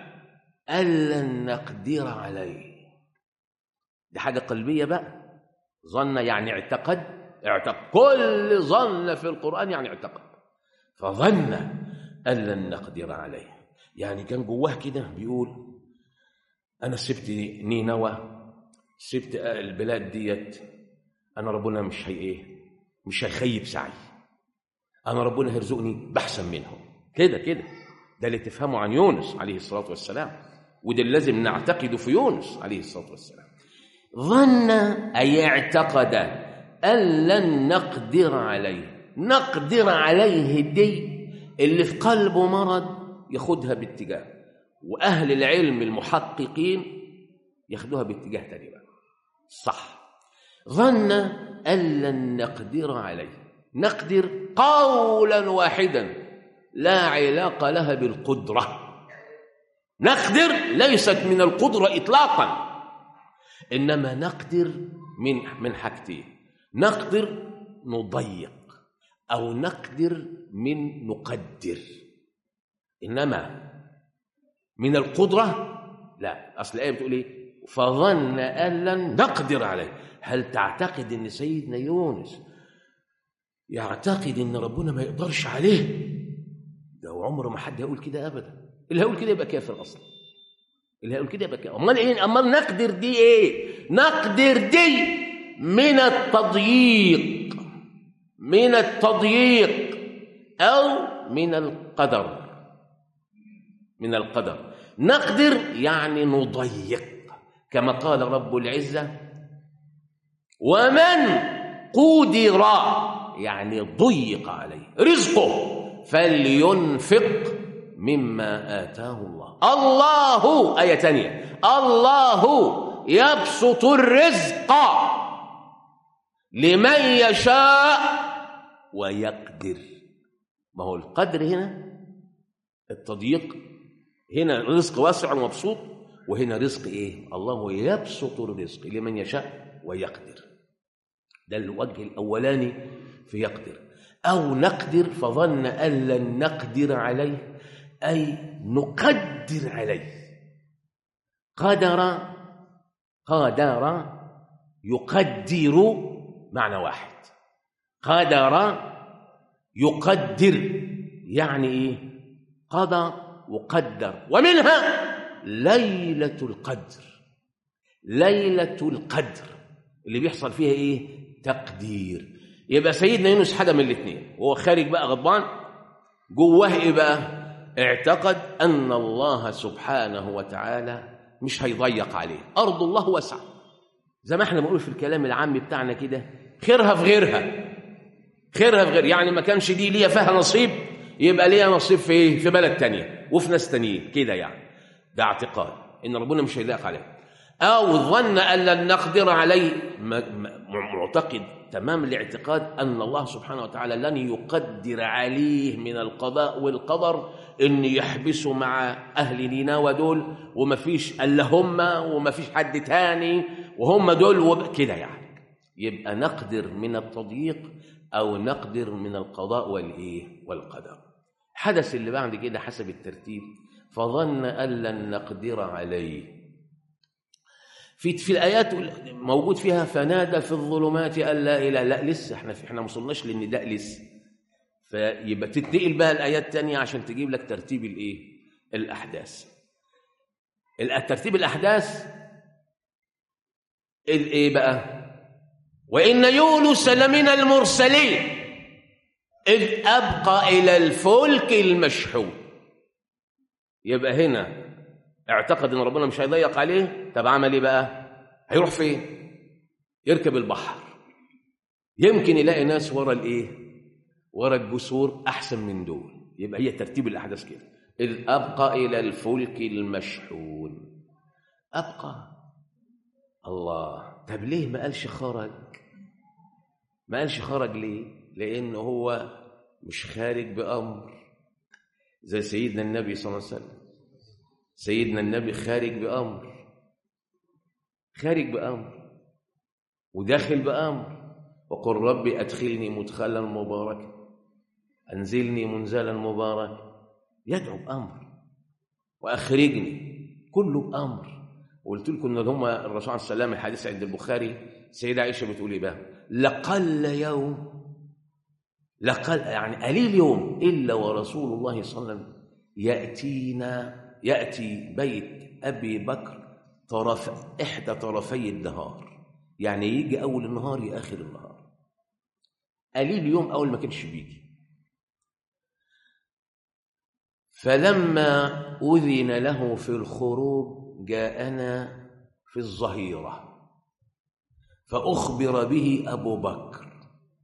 ان لن نقدر عليه دي حاجه قلبيه بقى ظن يعني اعتقد اعتقد كل ظن في القران يعني اعتقد فظن ان لن نقدر عليه يعني كان جواه كده بيقول انا سبت نينوى سبت البلاد ديت انا ربنا مش هي ايه مش هيخيب سعي انا ربنا هيرزقني باحسن منهم كده كده ده اللي تفهمه عن يونس عليه الصلاه والسلام وده اللي لازم نعتقده في يونس عليه الصلاه والسلام ظن اي اعتقد ان لن نقدر عليه نقدر عليه دي اللي في قلبه مرض ياخدها باتجاه واهل العلم المحققين ياخدوها باتجاه تاني بقى صح ظن ان لن نقدر عليه نقدر قولا واحدا لا علاقه لها بالقدره نقدر ليست من القدره اطلاقا انما نقدر من من حاجتين نقدر نضيق او نقدر من نقدر انما من القدره لا اصل الايه بتقول ايه فظن ان لن نقدر عليه هل تعتقد ان سيدنا يونس يعتقد ان ربنا ما يقدرش عليه ده عمره ما حد يقول كده ابدا اللي هيقول كده يبقى كافر اصلا اللي هيقول كده يبقى كافر امال ايه امال نقدر دي ايه نقدر دي من التضييق من التضييق او من القدر من القدر نقدر يعني نضيق كما قال رب العزه ومن قدر يعني ضيق عليه رزقه فلينفق مما آتاه الله الله آية تانية الله يبسط الرزق لمن يشاء ويقدر ما هو القدر هنا التضييق هنا رزق واسع ومبسوط وهنا رزق ايه الله يبسط الرزق لمن يشاء ويقدر ده الوجه الاولاني في يقدر او نقدر فظن ان لن نقدر عليه اي نقدر عليه قدر قدر يقدر معنى واحد قدر يقدر يعني ايه قضى وقدر ومنها ليله القدر ليله القدر اللي بيحصل فيها ايه تقدير يبقى سيدنا يونس حاجه من الاثنين وهو خارج بقى غضبان جواه ايه بقى اعتقد ان الله سبحانه وتعالى مش هيضيق عليه ارض الله واسعه زي ما احنا بنقول في الكلام العام بتاعنا كده خيرها في غيرها خيرها في غير يعني ما كانش دي ليا فيها نصيب يبقى ليا نصيب في ايه في بلد تانية وفي ناس تانيين كده يعني ده اعتقاد ان ربنا مش هيضيق عليه او ظن ان لن نقدر عليه معتقد تمام الاعتقاد ان الله سبحانه وتعالى لن يقدر عليه من القضاء والقدر ان يحبسوا مع اهل نينوى دول ومفيش الا هم ومفيش حد تاني وهم دول كده يعني يبقى نقدر من التضييق او نقدر من القضاء والايه والقدر حدث اللي بعد كده حسب الترتيب فظن ان لن نقدر عليه في في الايات موجود فيها فنادى في الظلمات ان لا اله لا لسه احنا احنا ما وصلناش للنداء لسه فيبقى تتنقل بقى الايات الثانيه عشان تجيب لك ترتيب الايه الاحداث ترتيب الاحداث الايه بقى وان يونس لمن المرسلين اذ ابقى الى الفلك المشحون يبقى هنا اعتقد ان ربنا مش هيضيق عليه طب عمل ايه بقى هيروح فين يركب البحر يمكن يلاقي ناس ورا الايه ورا الجسور احسن من دول يبقى هي ترتيب الأحداث كده إذ أبقى إلى الفلك المشحون أبقى الله طب ليه ما قالش خرج ما قالش خرج ليه لأنه هو مش خارج بأمر زي سيدنا النبي صلى الله عليه وسلم سيدنا النبي خارج بأمر خارج بأمر وداخل بأمر وقل ربي أدخلني مدخلا مباركا أنزلني منزلا مباركا يدعو بأمر وأخرجني كله بأمر وقلت لكم ان هم الرسول عليه السلام الحديث عند البخاري سيدة عائشة بتقول ايه بقى لقل يوم لقل يعني قليل يوم إلا ورسول الله صلى الله عليه وسلم يأتينا يأتي بيت أبي بكر طرف إحدى طرفي النهار يعني يجي أول النهار يا آخر النهار قليل يوم أول ما كانش بيجي فلما أذن له في الخروج جاءنا في الظهيرة فأخبر به أبو بكر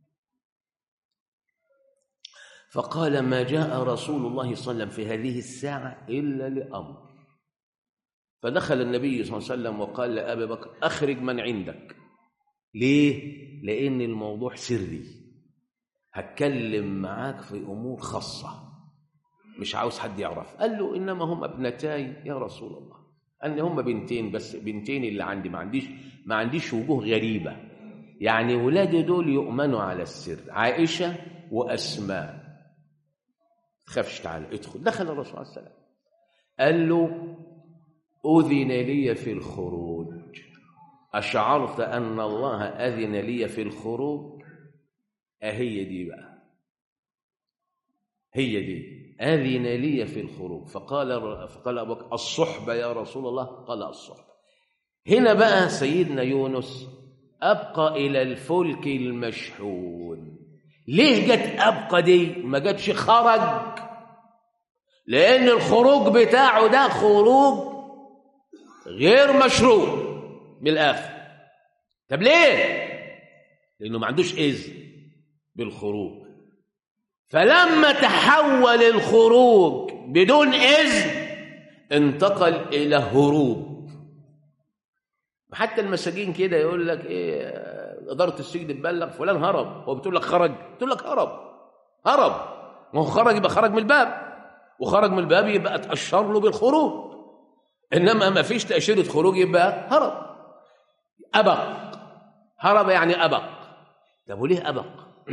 فقال ما جاء رسول الله صلى الله عليه وسلم في هذه الساعة إلا لأمر فدخل النبي صلى الله عليه وسلم وقال لأبي بكر أخرج من عندك ليه؟ لأن الموضوع سري هتكلم معاك في أمور خاصة مش عاوز حد يعرف قال له إنما هم ابنتاي يا رسول الله أن هم بنتين بس بنتين اللي عندي ما عنديش ما عنديش وجوه غريبة يعني ولادي دول يؤمنوا على السر عائشة وأسماء تخافش تعالى ادخل دخل الرسول عليه السلام قال له أذن لي في الخروج أشعرت أن الله أذن لي في الخروج أهي دي بقى هي دي أذن لي في الخروج فقال فقال أبو بكر الصحبة يا رسول الله قال الصحبة هنا بقى سيدنا يونس أبقى إلى الفلك المشحون ليه جت أبقى دي ما جتش خرج لأن الخروج بتاعه ده خروج غير مشروع بالآخر طب ليه لأنه ما عندوش إذن بالخروج فلما تحول الخروج بدون إذن انتقل إلى هروب حتى المساجين كده يقول لك إيه إدارة السجن تبلغ فلان هرب هو بتقول لك خرج بتقول لك هرب هرب ما هو خرج يبقى خرج من الباب وخرج من الباب يبقى تأشر له بالخروج إنما ما فيش تأشيرة خروج يبقى هرب أبق هرب يعني أبق طب وليه أبق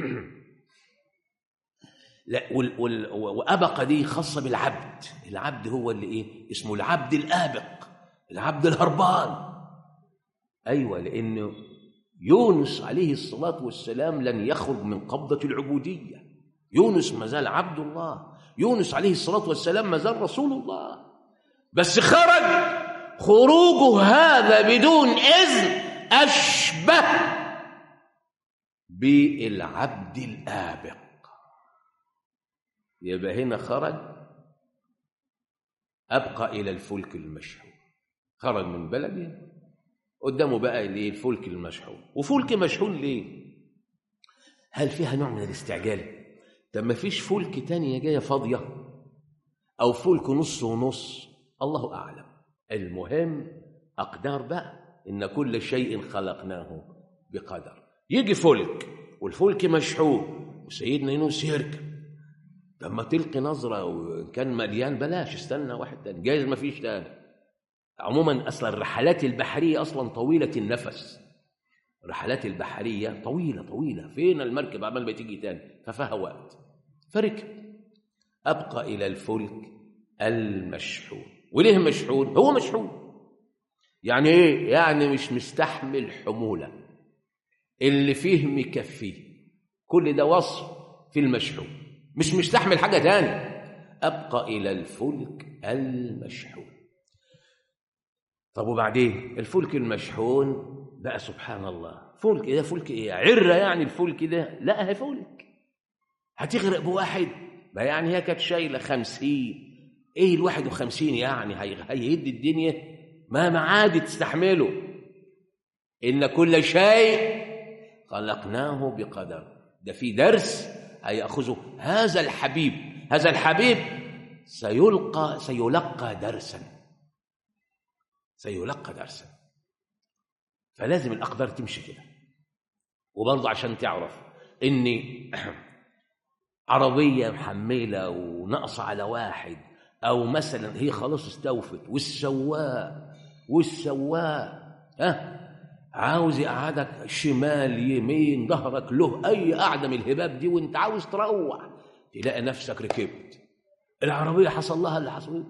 لا وال وال وأبق دي خاصة بالعبد العبد هو اللي إيه اسمه العبد الآبق العبد الهربان أيوة لأنه يونس عليه الصلاة والسلام لن يخرج من قبضة العبودية يونس ما زال عبد الله يونس عليه الصلاة والسلام ما زال رسول الله بس خرج خروجه هذا بدون إذن أشبه بالعبد الآبق يبقى هنا خرج أبقى إلى الفلك المشحون خرج من بلده قدامه بقى ليه الفلك المشحون وفلك مشحون ليه هل فيها نوع من الاستعجال طب ما فيش فلك تانية جاية فاضية أو فلك نص ونص الله أعلم المهم أقدار بقى إن كل شيء خلقناه بقدر يجي فلك والفلك مشحون وسيدنا يونس يركب لما تلقي نظرة وإن كان مليان بلاش استنى واحد تاني جايز ما فيش تاني عموما أصلا الرحلات البحرية أصلا طويلة النفس الرحلات البحرية طويلة طويلة فين المركب عمال ما تيجي تاني ففيها وقت فركب أبقى إلى الفلك المشحون وليه مشحون هو مشحون يعني ايه يعني مش مستحمل حمولة اللي فيه مكفيه كل ده وصف في المشحون مش مستحمل حاجة تاني أبقى إلى الفلك المشحون طب وبعدين الفلك المشحون بقى سبحان الله فلك ده فلك ايه عرة يعني الفلك ده لا هي فلك هتغرق بواحد ما يعني هي كانت شايلة خمسين ايه الواحد وخمسين يعني هيهد الدنيا ما معاد تستحمله إن كل شيء خلقناه بقدر ده في درس هيأخذه هذا الحبيب هذا الحبيب سيلقى سيلقى درسا سيلقى درسا فلازم الأقدار تمشي كده وبرضه عشان تعرف إن عربية محملة وناقصة على واحد أو مثلا هي خلاص استوفت والسواق والسواق ها عاوز يقعدك شمال يمين ظهرك له أي قعدة من الهباب دي وأنت عاوز تروح تلاقي نفسك ركبت العربية حصل لها اللي حصل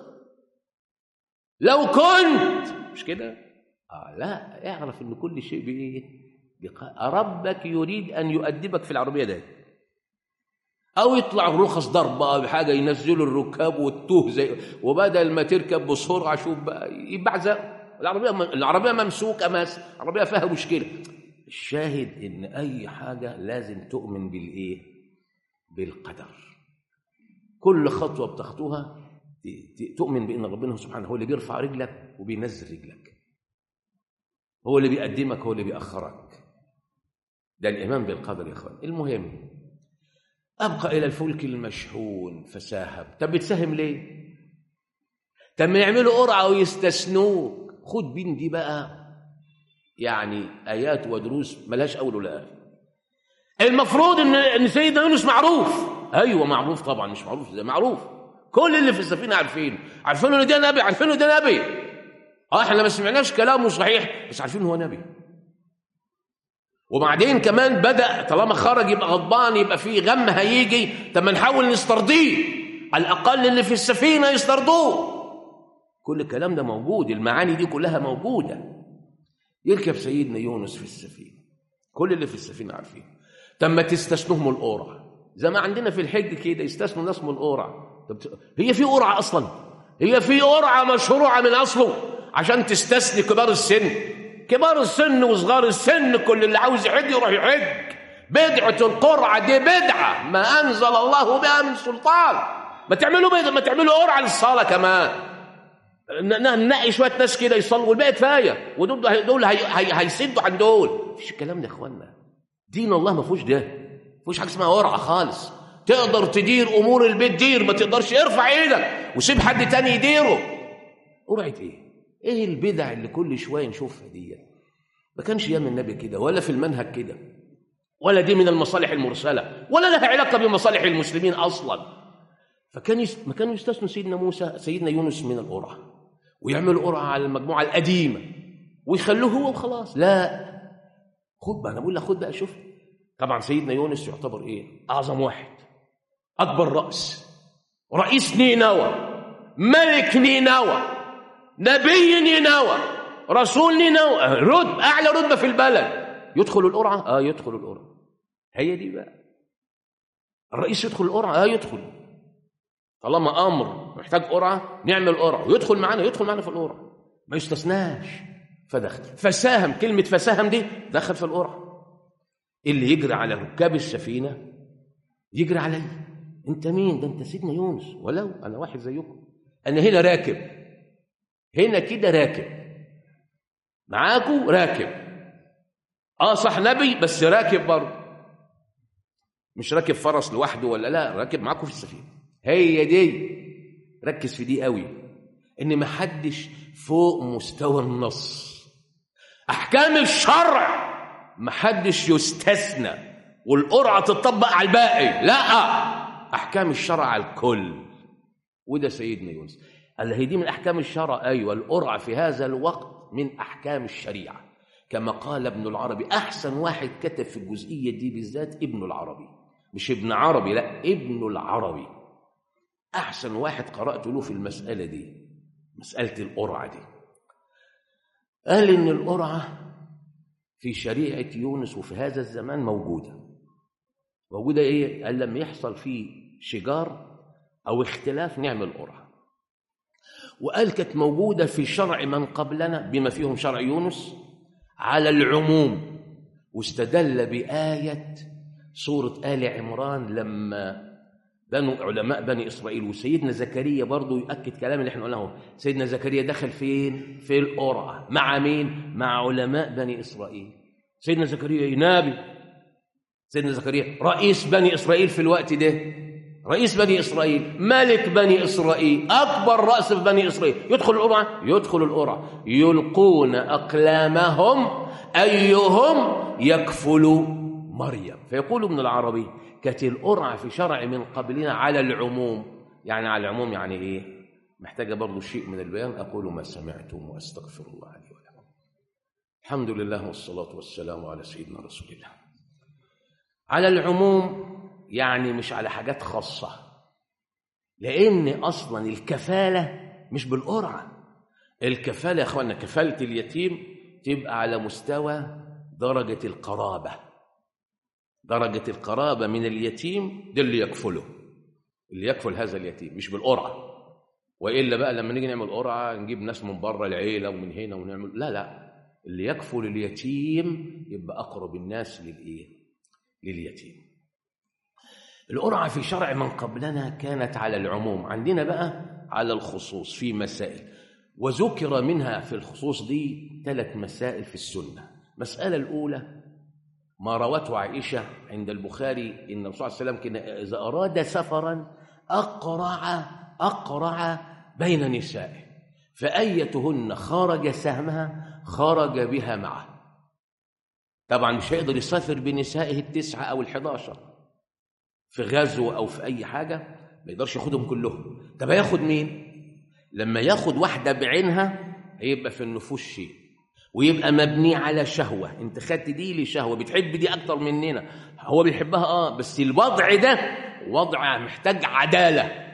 لو كنت مش كده آه لا اعرف ان كل شيء بايه بق- ربك يريد ان يؤدبك في العربيه ده او يطلع الرخص ضربه بحاجه ينزلوا الركاب والتوه زي وبدل ما تركب بسرعه شوف بقى يبعزق العربيه العربيه ممسوكه ماس العربيه فيها مشكله الشاهد ان اي حاجه لازم تؤمن بالايه بالقدر كل خطوه بتخطوها ت- ت- تؤمن بان ربنا سبحانه هو اللي بيرفع رجلك وبينزل رجلك هو اللي بيقدمك هو اللي بيأخرك ده الإيمان بالقدر يا أخوان المهم أبقى إلى الفلك المشحون فساهم طب بتساهم ليه؟ طب ما يعملوا قرعة ويستثنوك خد بين دي بقى يعني آيات ودروس ملهاش أول ولا آخر المفروض إن إن سيدنا يونس معروف أيوه معروف طبعا مش معروف ده معروف كل اللي في السفينة عارفين عارفين إن ده نبي عارفين إن ده نبي اه احنا ما سمعناش كلامه صحيح بس عارفين هو نبي وبعدين كمان بدا طالما خرج يبقى غضبان يبقى في غم هيجي طب ما نحاول نسترضيه على الاقل اللي في السفينه يسترضوه كل الكلام ده موجود المعاني دي كلها موجوده يركب سيدنا يونس في السفينه كل اللي في السفينه عارفين طب ما تستثنوهم القرعه زي ما عندنا في الحج كده يستثنوا ناس من القرعه طب هي في قرعه اصلا هي في قرعه مشروعه من اصله عشان تستثني كبار السن كبار السن وصغار السن كل اللي عاوز يحج يروح يحج بدعة القرعة دي بدعة ما أنزل الله بها من سلطان ما تعملوا بدعة ما تعملوا قرعة للصلاة كمان ن- ن- ننقي شوية ناس كده يصلوا والباقي كفاية ودول دول هي هي هيسدوا عن دول مفيش الكلام ده يا اخوانا دين الله ما فيهوش ده ما فيهوش حاجة اسمها قرعة خالص تقدر تدير أمور البيت دير ما تقدرش ارفع ايدك وسيب حد تاني يديره قرعة ايه؟ ايه البدع اللي كل شويه نشوفها دي ما كانش ايام النبي كده ولا في المنهج كده ولا دي من المصالح المرسله ولا لها علاقه بمصالح المسلمين اصلا فكان يست... ما كانوا يستثنوا سيدنا موسى سيدنا يونس من القرعه ويعملوا قرعه على المجموعه القديمه ويخلوه هو وخلاص لا خد بقى انا بقول لك خد بقى شوف طبعا سيدنا يونس يعتبر ايه اعظم واحد اكبر راس رئيس نينوى ملك نينوى نبي نينوى رسول نينوى رتب اعلى رتبه في البلد يدخل القرعه اه يدخل القرعه هي دي بقى الرئيس يدخل القرعه اه يدخل طالما امر محتاج قرعه نعمل قرعه ويدخل معانا يدخل معانا في القرعه ما يستثناش فدخل فساهم كلمه فساهم دي دخل في القرعه اللي يجري على ركاب السفينه يجري علي انت مين ده انت سيدنا يونس ولو انا واحد زيكم انا هنا راكب هنا كده راكب معاكم راكب اه صح نبي بس راكب برضه مش راكب فرس لوحده ولا لا راكب معاكم في السفينه هي دي ركز في دي قوي ان ما حدش فوق مستوى النص احكام الشرع ما حدش يستثنى والقرعه تطبق على الباقي لا احكام الشرع على الكل وده سيدنا يونس قال هي دي من احكام الشرع ايوه القرعه في هذا الوقت من احكام الشريعه كما قال ابن العربي احسن واحد كتب في الجزئيه دي بالذات ابن العربي مش ابن عربي لا ابن العربي احسن واحد قرات له في المساله دي مساله القرعه دي قال ان القرعه في شريعه يونس وفي هذا الزمان موجوده موجوده ايه قال لما يحصل فيه شجار او اختلاف نعمل قرعه وقال كانت موجوده في شرع من قبلنا بما فيهم شرع يونس على العموم واستدل بآية سورة آل عمران لما بنو علماء بني إسرائيل وسيدنا زكريا برضو يؤكد كلام اللي احنا قلناه سيدنا زكريا دخل فين؟ في القرعة مع مين؟ مع علماء بني إسرائيل سيدنا زكريا نبي سيدنا زكريا رئيس بني إسرائيل في الوقت ده رئيس بني إسرائيل ملك بني إسرائيل أكبر رأس في بني إسرائيل يدخل القرعة يدخل القرعة يلقون أقلامهم أيهم يكفل مريم فيقول ابن العربي كانت القرعة في شرع من قبلنا على العموم يعني على العموم يعني إيه محتاجة برضو شيء من البيان أقول ما سمعتم وأستغفر الله لي ولكم الحمد لله والصلاة والسلام على سيدنا رسول الله على العموم يعني مش على حاجات خاصة لأن أصلا الكفالة مش بالقرعة الكفالة يا أخوانا كفالة اليتيم تبقى على مستوى درجة القرابة درجة القرابة من اليتيم ده اللي يكفله اللي يكفل هذا اليتيم مش بالقرعة وإلا بقى لما نيجي نعمل قرعة نجيب ناس من بره العيلة ومن هنا ونعمل لا لا اللي يكفل اليتيم يبقى أقرب الناس للإيه لليتيم القرعة في شرع من قبلنا كانت على العموم عندنا بقى على الخصوص في مسائل وذكر منها في الخصوص دي ثلاث مسائل في السنة مسألة الأولى ما روته عائشة عند البخاري إن الرسول صلى الله عليه وسلم كان إذا أراد سفرا أقرع أقرع بين نسائه فأيتهن خرج سهمها خرج بها معه طبعا مش هيقدر يسافر بنسائه التسعة أو الحداشر في غزو أو في أي حاجة ما يقدرش ياخدهم كلهم طب هياخد مين؟ لما ياخد واحدة بعينها هيبقى في النفوس شيء ويبقى مبني على شهوة انت خدت دي لشهوة بتحب دي أكتر مننا هو بيحبها آه بس الوضع ده وضع محتاج عدالة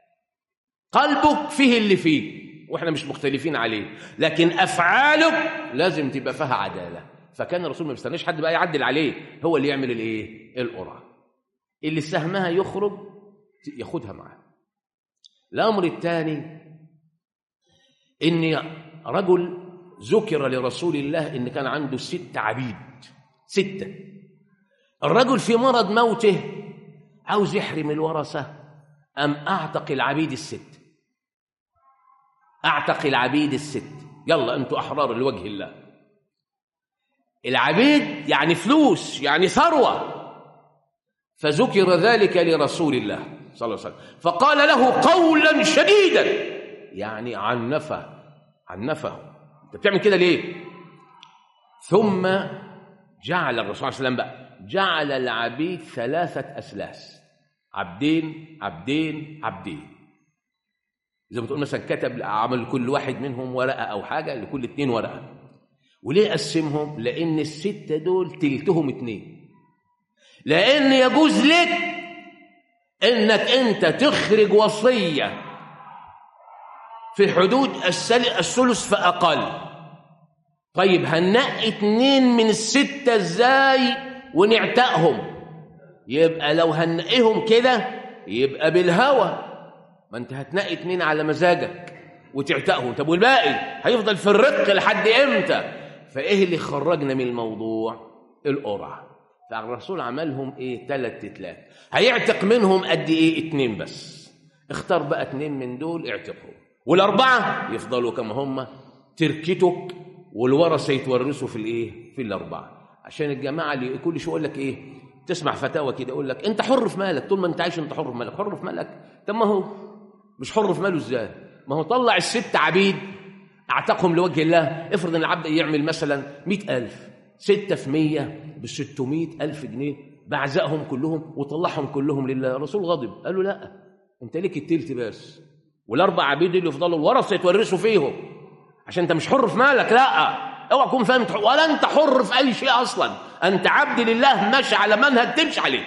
قلبه فيه اللي فيه واحنا مش مختلفين عليه لكن أفعاله لازم تبقى فيها عدالة فكان الرسول ما بيستناش حد بقى يعدل عليه هو اللي يعمل الايه القرعه اللي سهمها يخرج ياخدها معاه الامر الثاني ان رجل ذكر لرسول الله ان كان عنده ست عبيد سته الرجل في مرض موته عاوز يحرم الورثه ام اعتق العبيد الست اعتق العبيد الست يلا انتوا احرار لوجه الله العبيد يعني فلوس يعني ثروه فذكر ذلك لرسول الله صلى الله عليه وسلم فقال له قولا شديدا يعني عنفه عنفه انت بتعمل كده ليه ثم جعل الرسول صلى الله عليه وسلم بقى جعل العبيد ثلاثه اسلاس عبدين عبدين عبدين زي ما تقول مثلا كتب عمل لكل واحد منهم ورقه او حاجه لكل اتنين ورقه وليه قسمهم لان السته دول تلتهم اتنين لان يجوز لك انك انت تخرج وصيه في حدود الثلث فاقل طيب هننقي اتنين من السته ازاي ونعتقهم يبقى لو هنقيهم كده يبقى بالهوى ما انت هتنقي اتنين على مزاجك وتعتقهم طب والباقي هيفضل في الرق لحد امتى فايه اللي خرجنا من الموضوع القرعه فالرسول عملهم ايه ثلاث تتلات هيعتق منهم قد ايه اتنين بس اختار بقى اتنين من دول اعتقهم والاربعه يفضلوا كما هم تركتك والورثه يتورثوا في الايه في الاربعه عشان الجماعه اللي كل شويه يقول لك ايه تسمع فتاوى كده يقول لك انت حر في مالك طول ما انت عايش انت حر في مالك حر في مالك طب ما هو مش حر في ماله ازاي ما هو طلع الست عبيد اعتقهم لوجه الله افرض ان العبد يعمل مثلا مئة ألف ستة في مية بستمائة ألف جنيه بعزقهم كلهم وطلعهم كلهم لله الرسول غضب قال له لا انت ليك التلت بس والاربع عبيد اللي يفضلوا الورثه يتورثوا فيهم عشان انت مش حر في مالك لا اوعى تكون فاهم ولا انت حر في اي شيء اصلا انت عبد لله ماشي على منهج تمشي عليه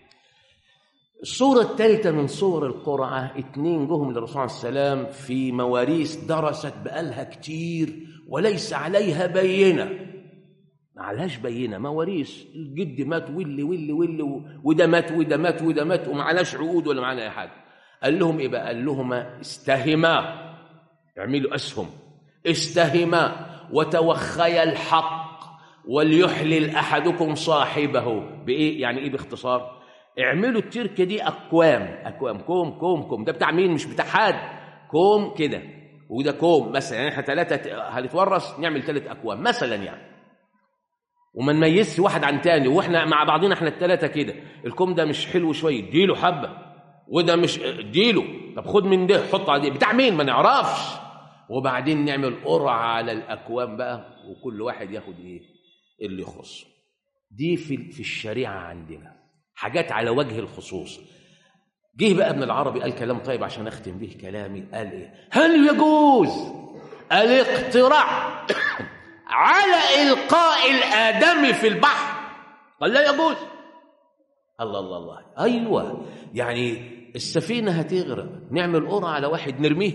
الصورة الثالثة من صور القرعة اتنين جهم للرسول عليه السلام في مواريث درست بقالها كتير وليس عليها بينة ما عليهاش بينة مواريث الجد مات واللي واللي واللي وده مات وده مات وده مات وما عليهاش عقود ولا معانا أي حاجة قال لهم إيه بقى؟ قال لهم استهما اعملوا أسهم استهما وتوخيا الحق وليحلل أحدكم صاحبه بإيه؟ يعني إيه باختصار؟ اعملوا التركه دي اكوام اكوام كوم كوم كوم ده بتاع مين مش بتاع حد كوم كده وده كوم مثلا يعني احنا ثلاثه هنتورث نعمل ثلاث اكوام مثلا يعني وما نميزش واحد عن تاني واحنا مع بعضنا احنا الثلاثه كده الكوم ده مش حلو شويه اديله حبه وده مش اديله طب خد من ده حط على دي بتاع مين ما نعرفش وبعدين نعمل قرعه على الاكوام بقى وكل واحد ياخد ايه اللي يخصه دي في في الشريعه عندنا حاجات على وجه الخصوص جه بقى ابن العربي قال كلام طيب عشان اختم به كلامي قال ايه هل يجوز الاقتراع على القاء الادمي في البحر قال لا يجوز الله الله الله ايوه يعني السفينه هتغرق نعمل قرعه على واحد نرميه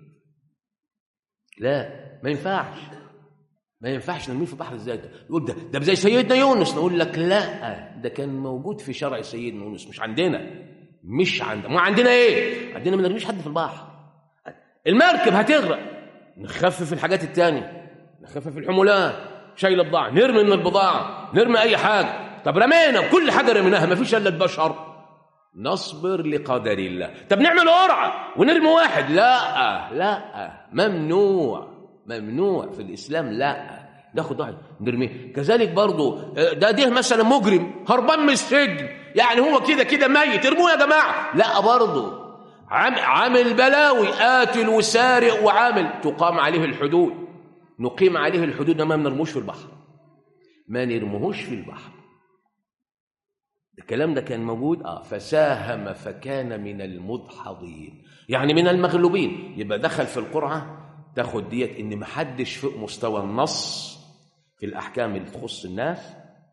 لا ما ينفعش ما ينفعش نرميه في البحر ازاي ده يقول ده ده زي سيدنا يونس نقول لك لا ده كان موجود في شرع سيدنا يونس مش عندنا مش عندنا ما عندنا ايه عندنا ما نرميش حد في البحر المركب هتغرق نخفف الحاجات التانية نخفف الحمولات شايل البضاعة نرمي من البضاعة نرمي أي حاجة طب رمينا كل حاجة رميناها ما فيش إلا البشر نصبر لقدر الله طب نعمل قرعة ونرمي واحد لا لا ممنوع ممنوع في الإسلام لا ناخد واحد نرميه كذلك برضو ده ده مثلا مجرم هربان من السجن يعني هو كده كده ميت ارموه يا جماعة لا برضو عامل بلاوي قاتل وسارق وعامل تقام عليه الحدود نقيم عليه الحدود ما نرموش في البحر ما نرموهوش في البحر الكلام ده كان موجود اه فساهم فكان من المدحضين يعني من المغلوبين يبقى دخل في القرعه تاخد ديت ان محدش فوق مستوى النص في الاحكام اللي تخص الناس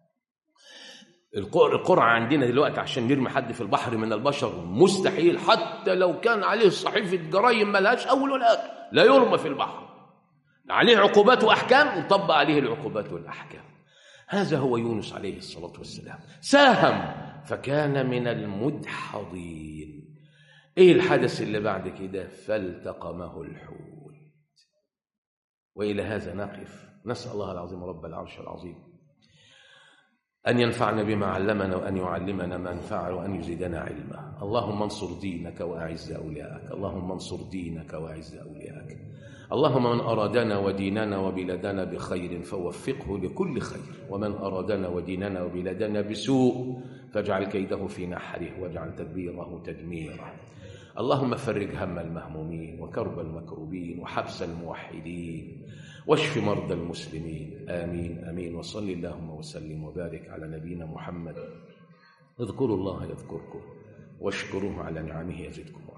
القرعه عندنا دلوقتي عشان نرمي حد في البحر من البشر مستحيل حتى لو كان عليه صحيفه جرايم ملهاش اول ولا اخر لا يرمى في البحر عليه عقوبات واحكام نطبق عليه العقوبات والاحكام هذا هو يونس عليه الصلاه والسلام ساهم فكان من المدحضين ايه الحدث اللي بعد كده فالتقمه الحوت والى هذا نقف نسال الله العظيم رب العرش العظيم أن ينفعنا بما علمنا وأن يعلمنا ما ينفعنا وأن يزيدنا علما اللهم انصر دينك وأعز أولياءك اللهم انصر دينك وأعز أولياءك اللهم من أرادنا وديننا وبلادنا بخير فوفقه لكل خير ومن أرادنا وديننا وبلادنا بسوء فاجعل كيده في نحره واجعل تدبيره تدميره اللهم فرج هم المهمومين وكرب المكروبين وحبس الموحدين واشف مرضى المسلمين آمين آمين وصل اللهم وسلم وبارك على نبينا محمد اذكروا الله يذكركم واشكروه على نعمه يزدكم